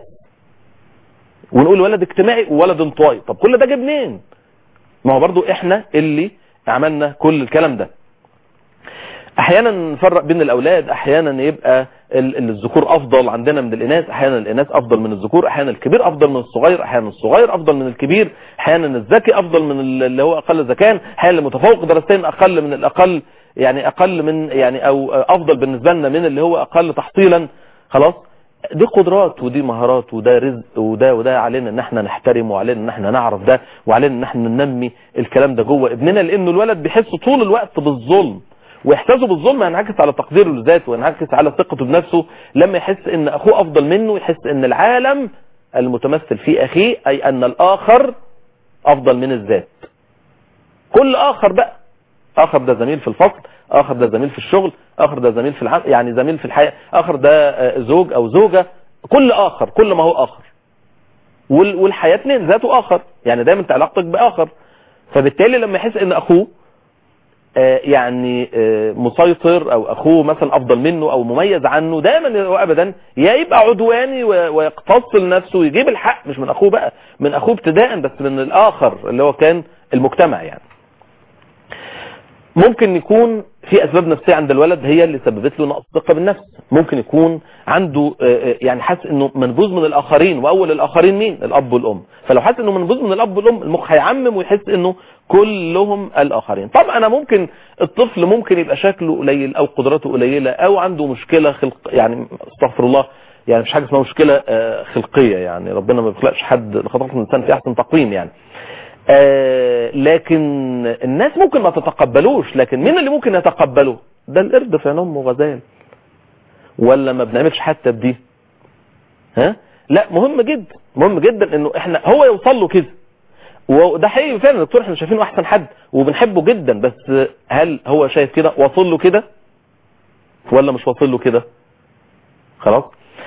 ونقول ولد اجتماعي وولد انطوائي طب كل ده جه منين ما هو برضو احنا اللي عملنا كل الكلام ده احيانا نفرق بين الاولاد احيانا يبقى الذكور افضل عندنا من الاناث احيانا الاناث افضل من الذكور احيانا الكبير افضل من الصغير احيانا الصغير افضل من الكبير احيانا الذكي افضل من اللي هو اقل ذكاء احيانا المتفوق درستين اقل من الاقل يعني اقل من يعني او افضل بالنسبه لنا من اللي هو اقل تحصيلا خلاص دي قدرات ودي مهارات وده رزق وده وده علينا ان احنا نحترم وعلينا ان احنا نعرف ده وعلينا ان احنا ننمي الكلام ده جوه ابننا لانه الولد بيحس طول الوقت بالظلم واحساسه بالظلم هينعكس على تقديره لذاته وينعكس على ثقته بنفسه لما يحس ان اخوه افضل منه يحس ان العالم المتمثل في اخيه اي ان الاخر افضل من الذات كل اخر بقى اخر ده زميل في الفصل اخر ده زميل في الشغل اخر ده زميل في العمل يعني زميل في الحياه اخر ده آه، زوج او زوجه كل اخر كل ما هو اخر وال- والحياه اتنين ذاته اخر يعني دايما انت علاقتك باخر فبالتالي لما يحس ان اخوه آه، يعني آه، مسيطر او اخوه مثلا افضل منه او مميز عنه دايما وابدا يا يبقى عدواني و- ويقتص لنفسه ويجيب الحق مش من اخوه بقى من اخوه ابتداء بس من الاخر اللي هو كان المجتمع يعني ممكن يكون في اسباب نفسيه عند الولد هي اللي سببت له نقص ثقه بالنفس ممكن يكون عنده آه، آه، يعني حاسس انه منبوذ من الاخرين واول الاخرين مين الاب والام فلو حاسس انه منبوذ من الاب والام المخ هيعمم ويحس انه كلهم الاخرين طب انا ممكن الطفل ممكن يبقى شكله قليل او قدراته قليله او عنده مشكله خلق يعني استغفر الله يعني مش حاجه اسمها مشكله آه، خلقيه يعني ربنا ما بيخلقش حد خلق الانسان في احسن تقويم يعني آه، لكن الناس ممكن ما تتقبلوش لكن مين اللي ممكن يتقبله ده القرد في عين امه غزال ولا ما بنعملش حتى بدي ها لا مهم جدا مهم جدا انه احنا هو يوصل له كده وده حقيقي فعلا يا دكتور احنا شايفينه احسن حد وبنحبه جدا بس هل هو شايف كده واصل له كده ولا مش واصل له كده خلاص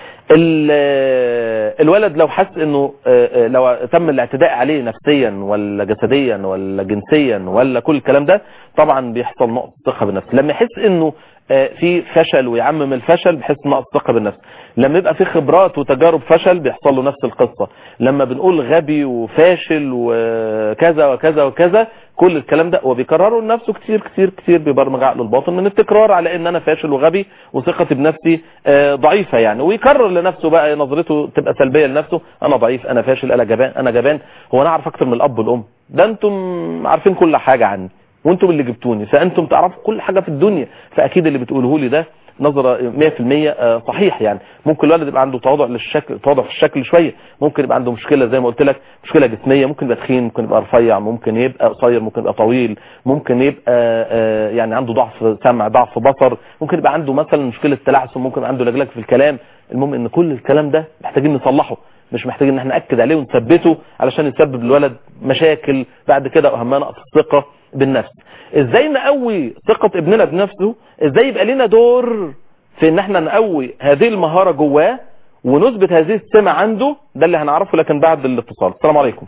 ال- الولد لو حس انه آه، آه، لو تم الاعتداء عليه نفسيا ولا جسديا ولا جنسيا ولا كل الكلام ده طبعا بيحصل نقص ثقه بالنفس لما يحس انه آه، في فشل ويعمم الفشل بيحس نقص ثقه بالنفس لما يبقى في خبرات وتجارب فشل بيحصل له نفس القصه لما بنقول غبي وفاشل وكذا وكذا وكذا كل الكلام ده وبيكرره لنفسه كتير كتير كتير بيبرمج عقله الباطن من التكرار على ان انا فاشل وغبي وثقتي بنفسي آه، ضعيفه يعني ويكرر لنفسه بقى نظرته تبقى سلبيه لنفسه انا ضعيف انا فاشل انا جبان انا جبان هو انا اعرف اكتر من الاب والام ده انتم عارفين كل حاجه عني وانتم اللي جبتوني فانتم تعرفوا كل حاجه في الدنيا فاكيد اللي بتقوله لي ده نظرة 100% آه، صحيح يعني ممكن الولد يبقى عنده تواضع للشكل تواضع في الشكل شوية ممكن يبقى عنده مشكلة زي ما قلت لك مشكلة جسمية ممكن يبقى تخين ممكن يبقى رفيع ممكن يبقى قصير ممكن يبقى طويل ممكن يبقى آه، يعني عنده ضعف سمع ضعف بصر ممكن يبقى عنده مثلا مشكلة تلعثم ممكن عنده لجلج في الكلام المهم ان كل الكلام ده محتاجين نصلحه مش محتاجين ان احنا ناكد عليه ونثبته علشان يسبب الولد مشاكل بعد كده واهمها نقص الثقه بالنفس ازاي نقوي ثقه ابننا بنفسه ازاي يبقى لنا دور في ان احنا نقوي هذه المهاره جواه ونثبت هذه السمة عنده ده اللي هنعرفه لكن بعد الاتصال السلام عليكم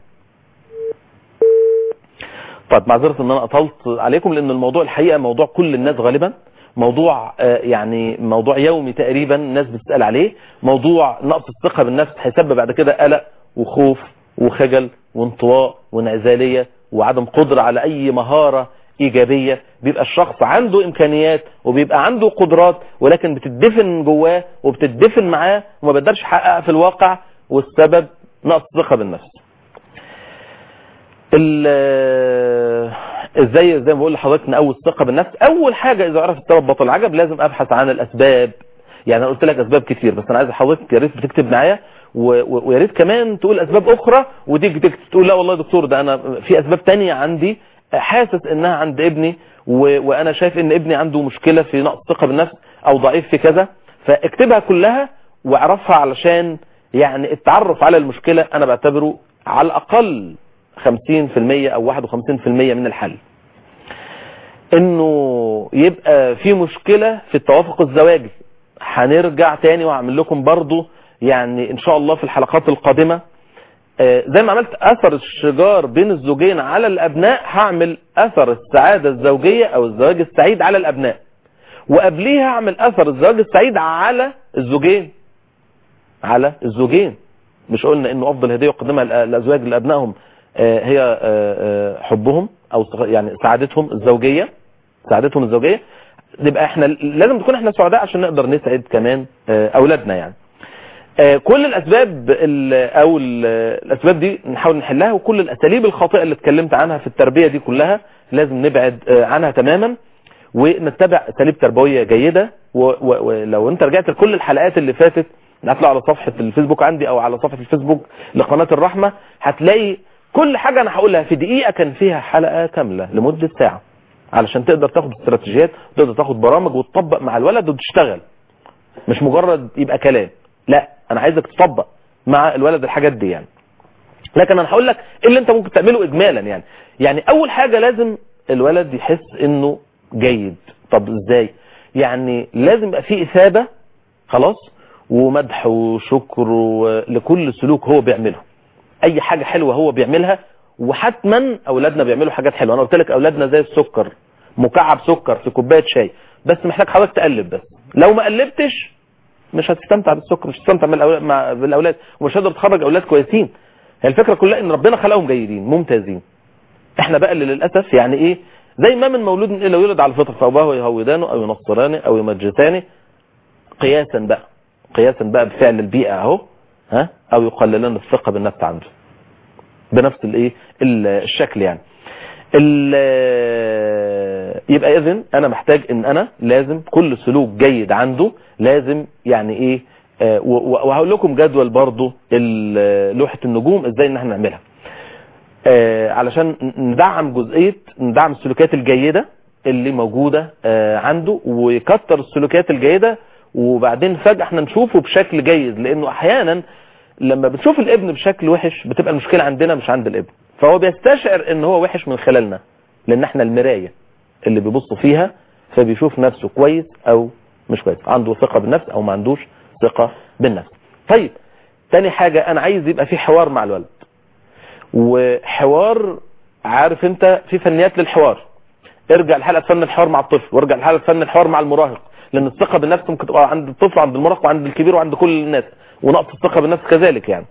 طيب معذرة ان انا اطلت عليكم لان الموضوع الحقيقة موضوع كل الناس غالبا موضوع آه، يعني موضوع يومي تقريبا الناس بتسأل عليه موضوع نقص الثقة بالنفس هيسبب بعد كده قلق وخوف وخجل وانطواء وانعزالية وعدم قدرة على اي مهارة ايجابية بيبقى الشخص عنده امكانيات وبيبقى عنده قدرات ولكن بتدفن جواه وبتدفن معاه وما بيقدرش يحققها في الواقع والسبب نقص ثقة بالنفس ال- ازاي زي ما بقول لحضرتك نقوي الثقه بالنفس اول حاجه اذا عرفت السبب بطل العجب لازم ابحث عن الاسباب يعني انا قلت لك اسباب كتير بس انا عايز حضرتك يا ريت بتكتب معايا و- و- ويا ريت كمان تقول اسباب اخرى وتيجي تكتب تقول لا والله يا دكتور ده انا في اسباب تانية عندي حاسس انها عند ابني و- وانا شايف ان ابني عنده مشكله في نقص ثقه بالنفس او ضعيف في كذا فاكتبها كلها واعرفها علشان يعني التعرف على المشكله انا بعتبره على الاقل 50% او 51% من الحل انه يبقى في مشكلة في التوافق الزواجي هنرجع تاني وهعمل لكم برضو يعني ان شاء الله في الحلقات القادمة آه، زي ما عملت اثر الشجار بين الزوجين على الابناء هعمل اثر السعادة الزوجية او الزواج السعيد على الابناء وقبليها هعمل اثر الزواج السعيد على الزوجين على الزوجين مش قلنا انه افضل هديه يقدمها الأ- الازواج لابنائهم آه، هي آه، آه، حبهم او صغ- يعني سعادتهم الزوجيه سعادتهم الزوجيه نبقى احنا لازم نكون احنا سعداء عشان نقدر نسعد كمان آه، اولادنا يعني آه، كل الاسباب ال- او ال- الاسباب دي نحاول نحلها وكل الاساليب الخاطئه اللي اتكلمت عنها في التربيه دي كلها لازم نبعد آه، عنها تماما ونتبع اساليب تربويه جيده و- و- ولو انت رجعت لكل الحلقات اللي فاتت هتطلع على صفحه الفيسبوك عندي او على صفحه الفيسبوك لقناه الرحمه هتلاقي كل حاجه انا هقولها في دقيقه كان فيها حلقه كامله لمده ساعه علشان تقدر تاخد استراتيجيات تقدر تاخد برامج وتطبق مع الولد وتشتغل مش مجرد يبقى كلام لا انا عايزك تطبق مع الولد الحاجات دي يعني لكن انا هقول لك ايه اللي انت ممكن تعمله اجمالا يعني يعني اول حاجه لازم الولد يحس انه جيد طب ازاي يعني لازم يبقى في اثابه خلاص ومدح وشكر و- لكل سلوك هو بيعمله اي حاجه حلوه هو بيعملها وحتما اولادنا بيعملوا حاجات حلوه انا قلت لك اولادنا زي السكر مكعب سكر في كوبايه شاي بس محتاج حضرتك تقلب بس لو ما قلبتش مش هتستمتع بالسكر مش هتستمتع بالأولاد, مع بالاولاد ومش هتقدر تخرج اولاد كويسين هي الفكره كلها ان ربنا خلقهم جيدين ممتازين احنا بقى اللي للاسف يعني ايه زي ما من مولود الا يولد على الفطر فاباه يهودانه او ينصرانه او يمجسانه قياسا بقى قياسا بقى بفعل البيئه اهو ها او يقللن الثقه بالنفس عنده بنفس الايه ال- الشكل يعني ال- يبقى اذن انا محتاج ان انا لازم كل سلوك جيد عنده لازم يعني ايه آه، و- و- وهقول لكم جدول برضو ال- لوحة النجوم ازاي ان احنا نعملها آه، علشان ندعم جزئية ندعم السلوكيات الجيدة اللي موجودة آه، عنده ويكتر السلوكيات الجيدة وبعدين فجأة احنا نشوفه بشكل جيد لانه احيانا لما بنشوف الابن بشكل وحش بتبقى المشكلة عندنا مش عند الابن فهو بيستشعر ان هو وحش من خلالنا لان احنا المراية اللي بيبص فيها فبيشوف نفسه كويس او مش كويس عنده ثقة بالنفس او ما عندوش ثقة بالنفس طيب تاني حاجة انا عايز يبقى في حوار مع الولد وحوار عارف انت في فنيات للحوار ارجع لحلقة فن الحوار مع الطفل وارجع لحلقة فن الحوار مع المراهق لان الثقة بالنفس ممكن تبقى عند الطفل وعند المراهق وعند الكبير وعند كل الناس ونقص الثقة بالنفس كذلك يعني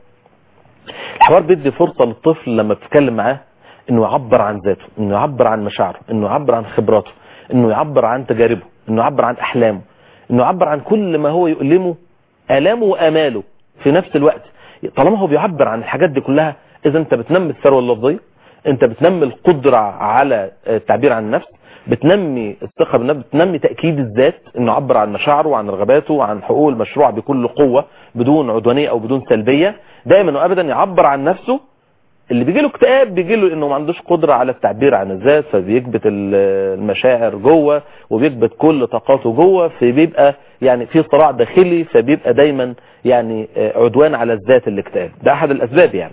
الحوار بيدي فرصة للطفل لما بتتكلم معاه انه يعبر عن ذاته انه يعبر عن مشاعره انه يعبر عن خبراته انه يعبر عن تجاربه انه يعبر عن احلامه انه يعبر عن كل ما هو يؤلمه الامه واماله في نفس الوقت طالما هو بيعبر عن الحاجات دي كلها اذا انت بتنمي الثروه اللفظيه انت بتنمي القدره على التعبير عن النفس بتنمي الثقه بالنفس بتنمي تاكيد الذات انه يعبر عن مشاعره وعن رغباته وعن حقوقه المشروع بكل قوه بدون عدوانيه او بدون سلبيه دائما وابدا يعبر عن نفسه اللي بيجي له اكتئاب بيجي له انه ما عندوش قدره على التعبير عن الذات فبيكبت ال- المشاعر جوه وبيكبت كل طاقاته جوه فبيبقى يعني في صراع داخلي فبيبقى دايما يعني آه، عدوان على الذات الاكتئاب ده احد الاسباب يعني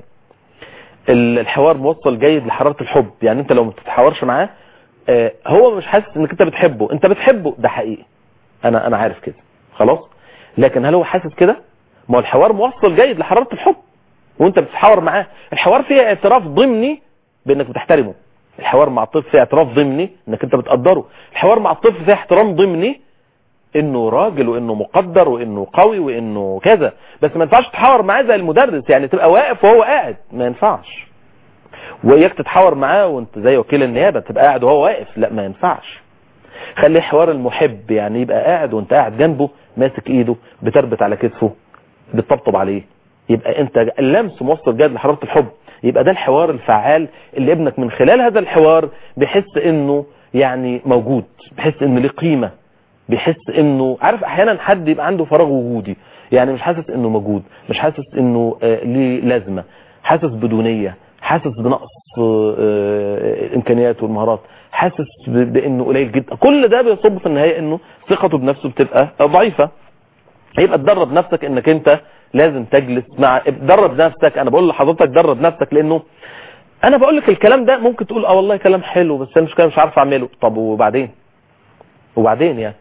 ال- الحوار موصل جيد لحراره الحب يعني انت لو ما بتتحاورش معاه آه، هو مش حاسس انك انت بتحبه انت بتحبه ده حقيقي انا انا عارف كده خلاص لكن هل هو حاسس كده ما هو الحوار موصل جيد لحراره الحب وانت بتتحاور معاه الحوار فيه اعتراف ضمني بانك بتحترمه الحوار مع الطفل فيه اعتراف ضمني انك انت بتقدره الحوار مع الطفل فيه احترام ضمني انه راجل وانه مقدر وانه قوي وانه كذا بس ما ينفعش تحاور معاه زي المدرس يعني تبقى واقف وهو قاعد ما ينفعش واياك تتحاور معاه وانت زي وكيل النيابه تبقى قاعد وهو واقف لا ما ينفعش خلي حوار المحب يعني يبقى قاعد وانت قاعد جنبه ماسك ايده بتربط على كتفه بتطبطب عليه يبقى انت اللمس موصل جاد لحراره الحب يبقى ده الحوار الفعال اللي ابنك من خلال هذا الحوار بيحس انه يعني موجود بيحس انه ليه قيمه بيحس انه عارف احيانا حد يبقى عنده فراغ وجودي يعني مش حاسس انه موجود مش حاسس انه آه، ليه لازمه حاسس بدونيه حاسس بنقص آه، الامكانيات والمهارات حاسس ب- بانه قليل جدا كل ده بيصب في النهايه انه ثقته بنفسه بتبقى ضعيفه يبقى تدرب نفسك انك انت لازم تجلس مع درب نفسك انا بقول لحضرتك درب نفسك لانه انا بقول لك الكلام ده ممكن تقول اه والله كلام حلو بس انا مش كده مش عارف اعمله طب وبعدين وبعدين يعني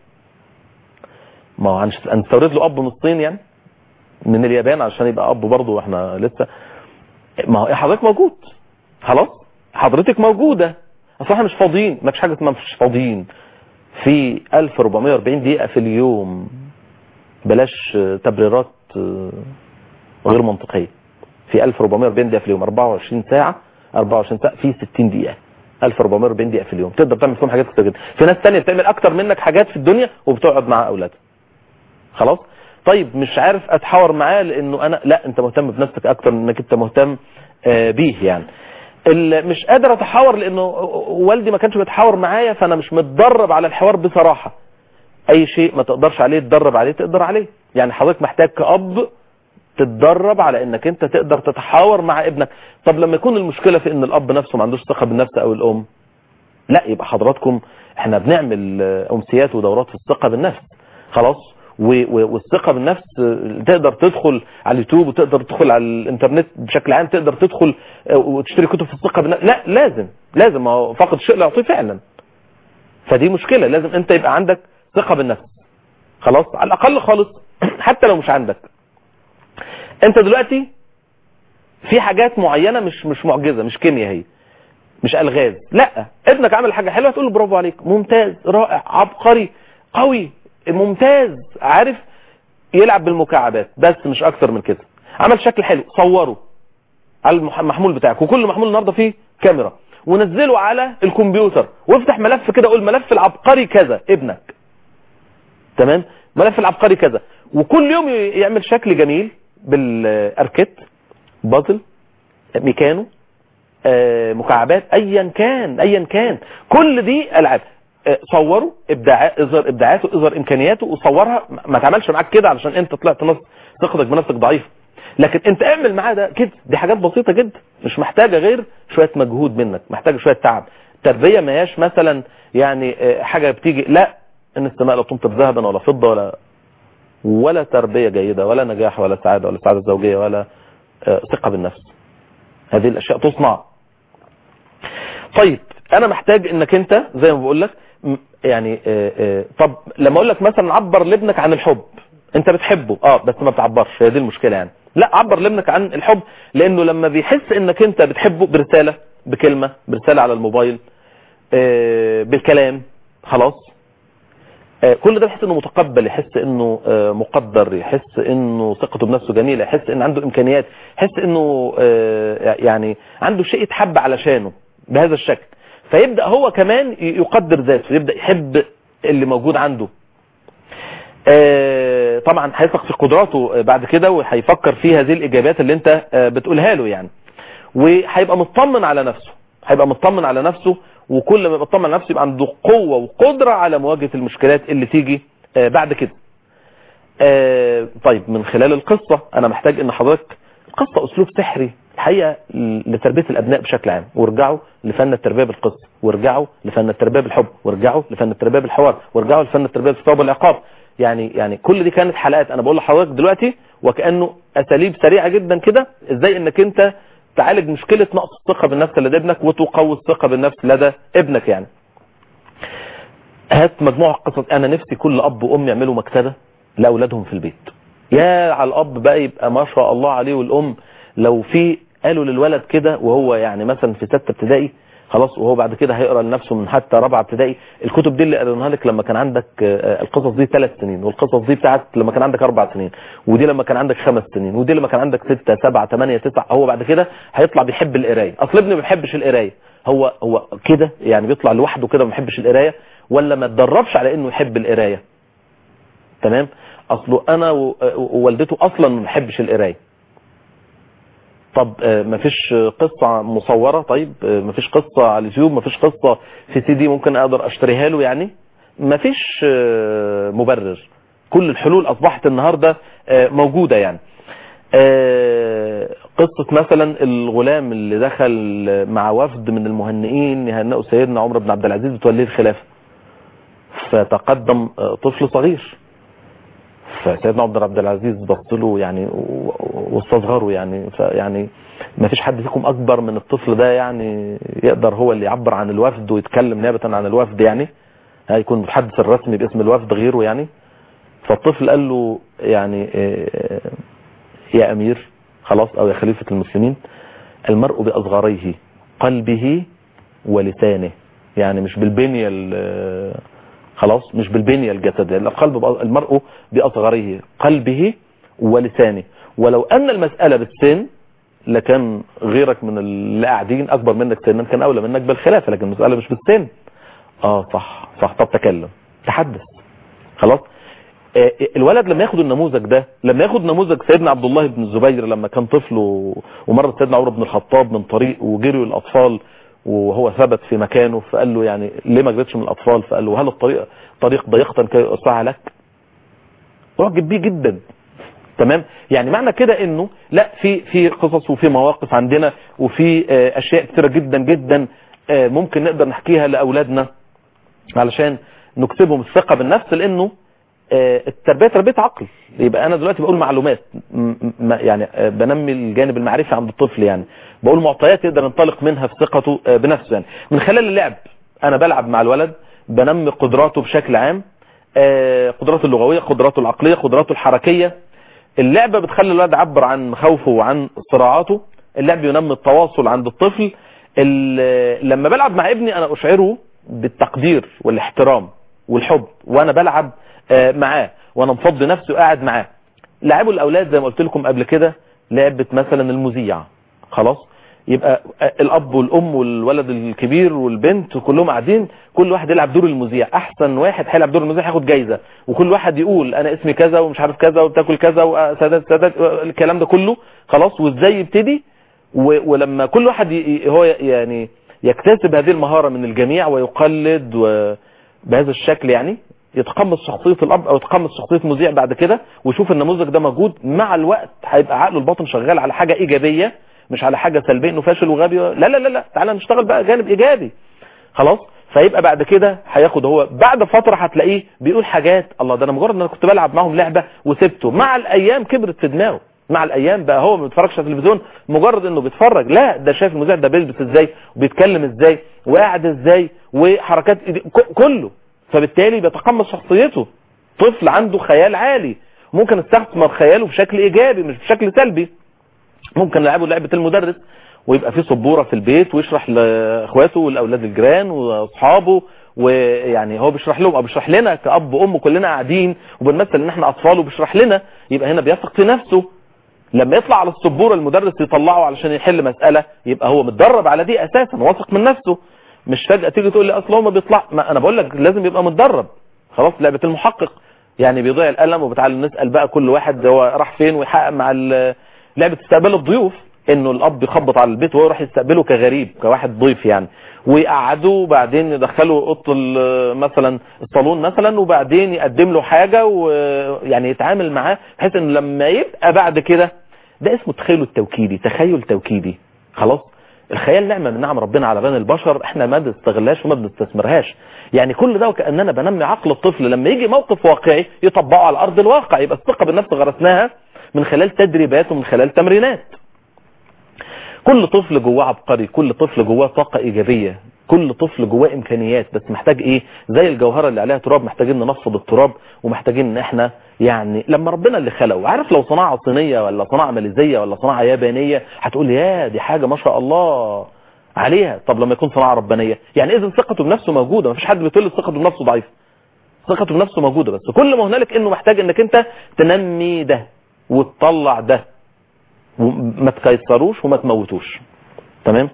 ما هو هنش- هنستورد له اب من الصين يعني من اليابان عشان يبقى اب برضه واحنا لسه ما هو حضرتك موجود خلاص حضرتك موجوده اصل احنا مش فاضيين ما فيش حاجه اسمها مش فاضيين في 1440 دقيقه في اليوم بلاش آه، تبريرات آه، غير منطقيه في 1440 دقيقه في اليوم 24 ساعه 24 ساعه في 60 دقيقه 1440 دقيقه في اليوم تقدر تعمل فيهم حاجات كتير جدا في ناس تانية بتعمل اكتر منك حاجات في الدنيا وبتقعد مع اولادها خلاص طيب مش عارف اتحاور معاه لانه انا لا انت مهتم بنفسك اكتر من انك انت مهتم آه، بيه يعني ال- مش قادر اتحاور لانه والدي ما كانش بيتحاور معايا فانا مش متدرب على الحوار بصراحه اي شيء ما تقدرش عليه تدرب عليه تقدر عليه يعني حضرتك محتاج كأب تتدرب على انك انت تقدر تتحاور مع ابنك طب لما يكون المشكلة في ان الاب نفسه ما عندوش ثقة بالنفس او الام لا يبقى حضراتكم احنا بنعمل آه، امسيات ودورات في الثقة بالنفس خلاص و- و- والثقة بالنفس آه، تقدر تدخل على اليوتيوب وتقدر تدخل على الانترنت بشكل عام تقدر تدخل آه، وتشتري كتب في الثقة بالنفس لا لازم لازم ما هو فقد الشيء لا يعطيه فعلا فدي مشكلة لازم انت يبقى عندك ثقة بالنفس خلاص على الاقل خالص حتى لو مش عندك انت دلوقتي في حاجات معينة مش مش معجزة مش كيمياء هي مش الغاز لا ابنك عمل حاجة حلوة تقول له برافو عليك ممتاز رائع عبقري قوي ممتاز عارف يلعب بالمكعبات بس مش اكتر من كده عمل شكل حلو صوره على المح- المحمول بتاعك وكل محمول النهارده فيه كاميرا ونزله على الكمبيوتر وافتح ملف كده قول ملف العبقري كذا ابنك تمام ملف العبقري كذا وكل يوم ي- يعمل شكل جميل بالاركيت بازل ميكانو آه، مكعبات ايا كان ايا كان كل دي العاب آه، صوره ابداع اظهر ابداعاته اظهر امكانياته وصورها ما- ما تعملش معاك كده علشان انت طلعت نص ثقتك بنفسك ضعيفه لكن انت اعمل معاه ده كده دي حاجات بسيطه جدا مش محتاجه غير شويه مجهود منك محتاجه شويه تعب تربيه ما هياش مثلا يعني آه، حاجه بتيجي لا ان السماء لا تمطر ذهبا ولا فضه ولا ولا تربيه جيده ولا نجاح ولا سعاده ولا سعاده زوجيه ولا آه، ثقه بالنفس هذه الاشياء تصنع طيب انا محتاج انك انت زي ما بقول لك م- يعني آه، آه، طب لما اقول لك مثلا عبر لابنك عن الحب انت بتحبه اه بس ما بتعبرش هي دي المشكله يعني لا عبر لابنك عن الحب لانه لما بيحس انك انت بتحبه برساله بكلمه برساله على الموبايل آه، بالكلام خلاص آه، كل ده بيحس انه متقبل يحس انه آه، مقدر يحس انه ثقته بنفسه جميله يحس ان عنده امكانيات يحس انه آه، يعني عنده شيء يتحب علشانه بهذا الشكل فيبدا هو كمان ي- يقدر ذاته يبدا يحب اللي موجود عنده آه، طبعا هيثق في قدراته آه، بعد كده وهيفكر في هذه الاجابات اللي انت آه، بتقولها له يعني وهيبقى مطمن على نفسه هيبقى مطمن على نفسه وكل ما يبقى مطمن على نفسه يبقى عنده قوة وقدرة على مواجهة المشكلات اللي تيجي آه، بعد كده آه، طيب من خلال القصة انا محتاج ان حضرتك القصة اسلوب سحري الحقيقة لتربية الابناء بشكل عام وارجعوا لفن التربية بالقصة وارجعوا لفن التربية بالحب وارجعوا لفن التربية بالحوار وارجعوا لفن التربية بالثواب والعقاب يعني يعني كل دي كانت حلقات انا بقول لحضرتك دلوقتي وكانه اساليب سريعه جدا كده ازاي انك انت تعالج مشكله نقص الثقه بالنفس لدى ابنك وتقوي الثقه بالنفس لدى ابنك يعني هات مجموعه قصص انا نفسي كل اب وام يعملوا مكتبه لاولادهم في البيت يا على الاب بقى يبقى ما شاء الله عليه والام لو في قالوا للولد كده وهو يعني مثلا في سته ابتدائي خلاص وهو بعد كده هيقرا لنفسه من حتى رابعه ابتدائي الكتب دي اللي قريناها لك لما كان عندك آه، القصص دي ثلاث سنين والقصص دي بتاعت لما كان عندك اربع سنين ودي لما كان عندك خمس سنين ودي لما كان عندك سته سبعه ثمانيه تسعه هو بعد كده هيطلع بيحب القرايه اصل ابني ما بيحبش القرايه هو هو كده يعني بيطلع لوحده كده ما بيحبش القرايه ولا ما اتدربش على انه يحب القرايه تمام اصله انا و- ووالدته اصلا ما بيحبش القرايه طب آه، مفيش قصة مصورة طيب آه، مفيش قصة على اليوتيوب مفيش قصة في سي دي ممكن اقدر اشتريها له يعني مفيش آه، مبرر كل الحلول اصبحت النهاردة آه، موجودة يعني آه، قصة مثلا الغلام اللي دخل مع وفد من المهنئين يهنئوا سيدنا عمر بن عبد العزيز بتوليه الخلافة فتقدم آه، طفل صغير فسيدنا عمر بن عبد العزيز بص له يعني و- واستصغره يعني فيعني ما فيش حد فيكم اكبر من الطفل ده يعني يقدر هو اللي يعبر عن الوفد ويتكلم نيابه عن الوفد يعني هيكون المتحدث الرسمي باسم الوفد غيره يعني فالطفل قال له يعني آه، يا امير خلاص او يا خليفه المسلمين المرء باصغريه قلبه ولسانه يعني مش بالبنيه ال- خلاص مش بالبنيه الجسديه القلب بأ- المرء باصغريه قلبه ولسانه ولو ان المساله بالسن لكان غيرك من اللي قاعدين اكبر منك سنا كان اولى منك بالخلافه لكن المساله مش بالسن اه صح صح طب تكلم تحدث خلاص آه، الولد لما ياخد النموذج ده لما ياخد نموذج سيدنا عبد الله بن الزبير لما كان طفل و- ومر سيدنا عمر بن الخطاب من طريق وجروا الاطفال وهو ثبت في مكانه فقال له يعني ليه ما جريتش من الاطفال فقال له هل الطريق طريق ضيقة كي يوسعها لك اعجب بيه جدا تمام يعني معنى كده انه لا في في قصص وفي مواقف عندنا وفي آه، اشياء كثيره جدا جدا آه، ممكن نقدر نحكيها لاولادنا علشان نكسبهم الثقه بالنفس لانه آه، التربيه تربيه عقل يبقى انا دلوقتي بقول معلومات م- م- يعني آه، بنمي الجانب المعرفي عند الطفل يعني بقول معطيات يقدر ينطلق منها في ثقته آه، بنفسه يعني من خلال اللعب انا بلعب مع الولد بنمي قدراته بشكل عام آه، قدراته اللغوية قدراته العقلية قدراته الحركية اللعبة بتخلي الولد يعبر عن مخاوفه وعن صراعاته اللعب ينمي التواصل عند الطفل ال- لما بلعب مع ابني انا اشعره بالتقدير والاحترام والحب وانا بلعب آه، معاه وانا مفضي نفسي وقاعد معاه لعبوا الاولاد زي ما قلت لكم قبل كده لعبة مثلا المذيع خلاص يبقى الاب والام والولد الكبير والبنت كلهم قاعدين كل واحد يلعب دور المذيع احسن واحد هيلعب دور المذيع هياخد جايزه وكل واحد يقول انا اسمي كذا ومش عارف كذا وبتاكل كذا وسادات سادات الكلام ده كله خلاص وازاي يبتدي و- ولما كل واحد ي- ي- هو يعني يكتسب هذه المهارة من الجميع ويقلد و- بهذا الشكل يعني يتقمص شخصية الأب أو يتقمص شخصية مذيع بعد كده ويشوف النموذج ده موجود مع الوقت هيبقى عقله الباطن شغال على حاجة إيجابية مش على حاجة سلبية إنه فاشل وغبي لا لا لا لا تعالى نشتغل بقى جانب إيجابي خلاص فيبقى بعد كده هياخد هو بعد فترة هتلاقيه بيقول حاجات الله ده انا مجرد ان انا كنت بلعب معاهم لعبة وسبته مع الايام كبرت في دماغه مع الايام بقى هو ما بيتفرجش على التلفزيون مجرد انه بيتفرج لا ده شايف المذيع ده بيلبس ازاي وبيتكلم ازاي وقاعد ازاي وحركات إيدي- ك- كله فبالتالي بيتقمص شخصيته طفل عنده خيال عالي ممكن استثمر خياله بشكل ايجابي مش بشكل سلبي ممكن نلعبه لعبة المدرس ويبقى في سبورة في البيت ويشرح لاخواته والاولاد الجيران واصحابه ويعني هو بيشرح لهم او بيشرح لنا كأب وام كلنا قاعدين وبنمثل ان احنا اطفال وبيشرح لنا يبقى هنا بيثق في نفسه لما يطلع على السبورة المدرس يطلعه علشان يحل مسألة يبقى هو متدرب على دي اساسا واثق من نفسه مش فجأة تيجي تقول لي اصل هو ما بيطلع ما انا بقول لك لازم يبقى متدرب خلاص لعبة المحقق يعني بيضيع القلم وبتعالى نسأل بقى كل واحد هو راح فين ويحقق مع ال- لعبة استقبال الضيوف انه الاب يخبط على البيت وهو يروح يستقبله كغريب كواحد ضيف يعني ويقعدوه وبعدين يدخله اوضه ال- مثلا الصالون مثلا وبعدين يقدم له حاجه ويعني يتعامل معاه بحيث انه لما يبقى بعد كده ده اسمه تخيل التوكيدي تخيل توكيدي خلاص الخيال نعمه من نعم ربنا على بني البشر احنا ما بنستغلهاش وما بنستثمرهاش يعني كل ده وكاننا بنمي عقل الطفل لما يجي موقف واقعي يطبقه على ارض الواقع يبقى الثقه بالنفس غرسناها من خلال تدريبات ومن خلال تمرينات كل طفل جواه عبقري كل طفل جواه طاقة إيجابية كل طفل جواه إمكانيات بس محتاج إيه زي الجوهرة اللي عليها تراب محتاجين ننفض التراب ومحتاجين إن إحنا يعني لما ربنا اللي خلقه عارف لو صناعة صينية ولا صناعة ماليزية ولا صناعة يابانية هتقول يا دي حاجة ما شاء الله عليها طب لما يكون صناعة ربانية يعني إذا ثقته بنفسه موجودة مفيش حد بيقول ثقته بنفسه ضعيفة ثقته بنفسه موجودة بس كل ما هنالك إنه محتاج إنك أنت تنمي ده وتطلع ده وما تكيسروش وما تموتوش تمام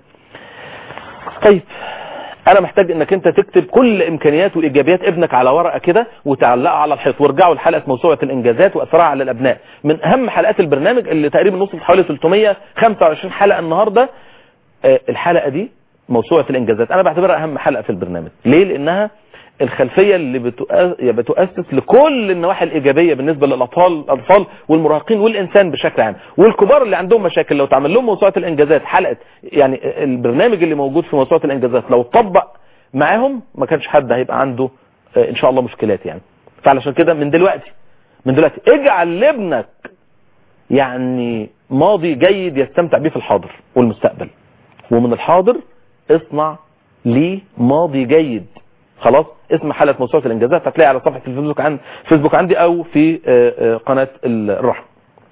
طيب انا محتاج انك انت تكتب كل امكانيات وايجابيات ابنك على ورقه كده وتعلقها على الحيط وارجعوا لحلقه موسوعه الانجازات واثرها على الابناء من اهم حلقات البرنامج اللي تقريبا وصلت حوالي 325 حلقه النهارده آه، الحلقه دي موسوعه الانجازات انا بعتبرها اهم حلقه في البرنامج ليه لانها الخلفيه اللي بتؤ- بتؤسس لكل النواحي الايجابيه بالنسبه للاطفال الاطفال والمراهقين والانسان بشكل عام والكبار اللي عندهم مشاكل لو تعمل لهم موسوعه الانجازات حلقه يعني البرنامج اللي موجود في موسوعه الانجازات لو اتطبق معاهم ما كانش حد هيبقى عنده آه، ان شاء الله مشكلات يعني فعلشان كده من دلوقتي من دلوقتي اجعل لابنك يعني ماضي جيد يستمتع بيه في الحاضر والمستقبل ومن الحاضر اصنع ليه ماضي جيد خلاص اسم حلقه موسوعه الانجازات هتلاقي على صفحه الفيسبوك عن فيسبوك عندي او في آه، آه، قناه الرحم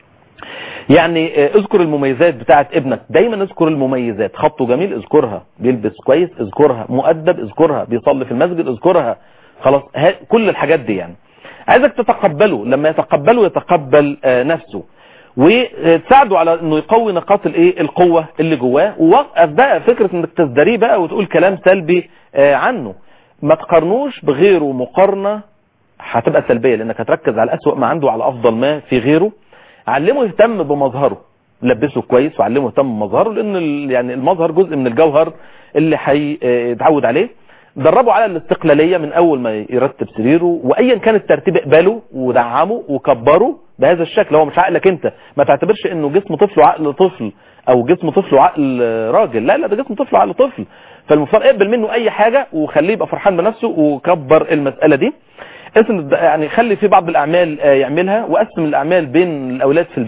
يعني آه، اذكر المميزات بتاعت ابنك دايما اذكر المميزات خطه جميل اذكرها بيلبس كويس اذكرها مؤدب اذكرها بيصلي في المسجد اذكرها خلاص ها- كل الحاجات دي يعني عايزك تتقبله لما يتقبله يتقبل آه، نفسه وتساعده على انه يقوي نقاط الايه القوه اللي جواه ووقف بقى فكره انك تزدريه بقى وتقول كلام سلبي آه، عنه ما تقارنوش بغيره مقارنه هتبقى سلبيه لانك هتركز على اسوأ ما عنده على افضل ما في غيره علمه يهتم بمظهره لبسه كويس وعلمه يهتم بمظهره لان ال- يعني المظهر جزء من الجوهر اللي هيتعود عليه دربه على الاستقلاليه من اول ما يرتب سريره وايا كان الترتيب اقبله ودعمه وكبره بهذا الشكل هو مش عقلك انت ما تعتبرش انه جسم طفل وعقل طفل او جسم طفل وعقل راجل لا لا ده جسم طفل وعقل طفل فالمفترض اقبل منه اي حاجه وخليه يبقى فرحان بنفسه وكبر المساله دي اسم يعني خلي في بعض الاعمال آه، يعملها وقسم الاعمال بين الاولاد في البيت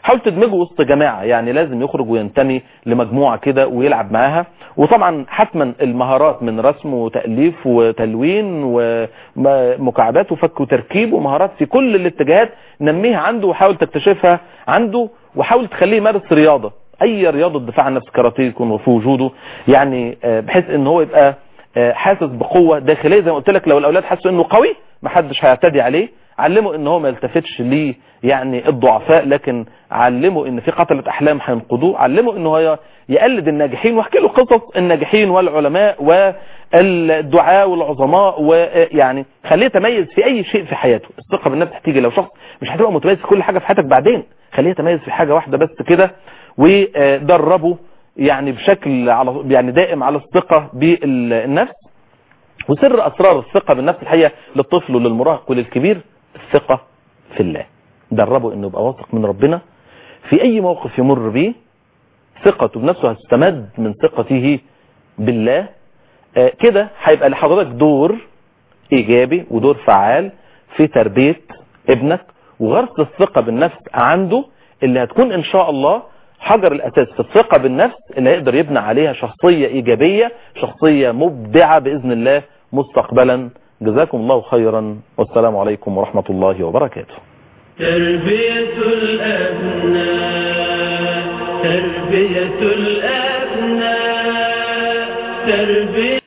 حاول تدمجه وسط جماعة يعني لازم يخرج وينتمي لمجموعة كده ويلعب معاها وطبعا حتما المهارات من رسم وتأليف وتلوين ومكعبات وفك وتركيب ومهارات في كل الاتجاهات نميها عنده وحاول تكتشفها عنده وحاول تخليه يمارس رياضة اي رياضة دفاع عن النفس كاراتيه يكون في وجوده يعني بحيث ان هو يبقى حاسس بقوة داخلية زي ما قلت لك لو الاولاد حسوا انه قوي محدش هيعتدي عليه علمه ان هو ما يلتفتش ليه يعني الضعفاء لكن علمه ان في قتلة احلام هينقضوه علمه ان هو يقلد الناجحين واحكي له قصص الناجحين والعلماء والدعاء والعظماء ويعني خليه يتميز في اي شيء في حياته الثقة بالنفس هتيجي لو شخص مش هتبقى متميز في كل حاجة في حياتك بعدين خليه يتميز في حاجة واحدة بس كده ودربه يعني بشكل على يعني دائم على الثقة بالنفس وسر اسرار الثقة بالنفس الحقيقة للطفل وللمراهق وللكبير الثقة في الله دربه انه يبقى واثق من ربنا في اي موقف يمر به ثقته بنفسه هتستمد من ثقته بالله آه كده هيبقى لحضرتك دور ايجابي ودور فعال في تربية ابنك وغرس الثقة بالنفس عنده اللي هتكون ان شاء الله حجر الاساس في الثقة بالنفس اللي هيقدر يبنى عليها شخصية ايجابية شخصية مبدعة باذن الله مستقبلا جزاكم الله خيرا والسلام عليكم ورحمة الله وبركاته تربية الأبناء تربية الأبناء تربية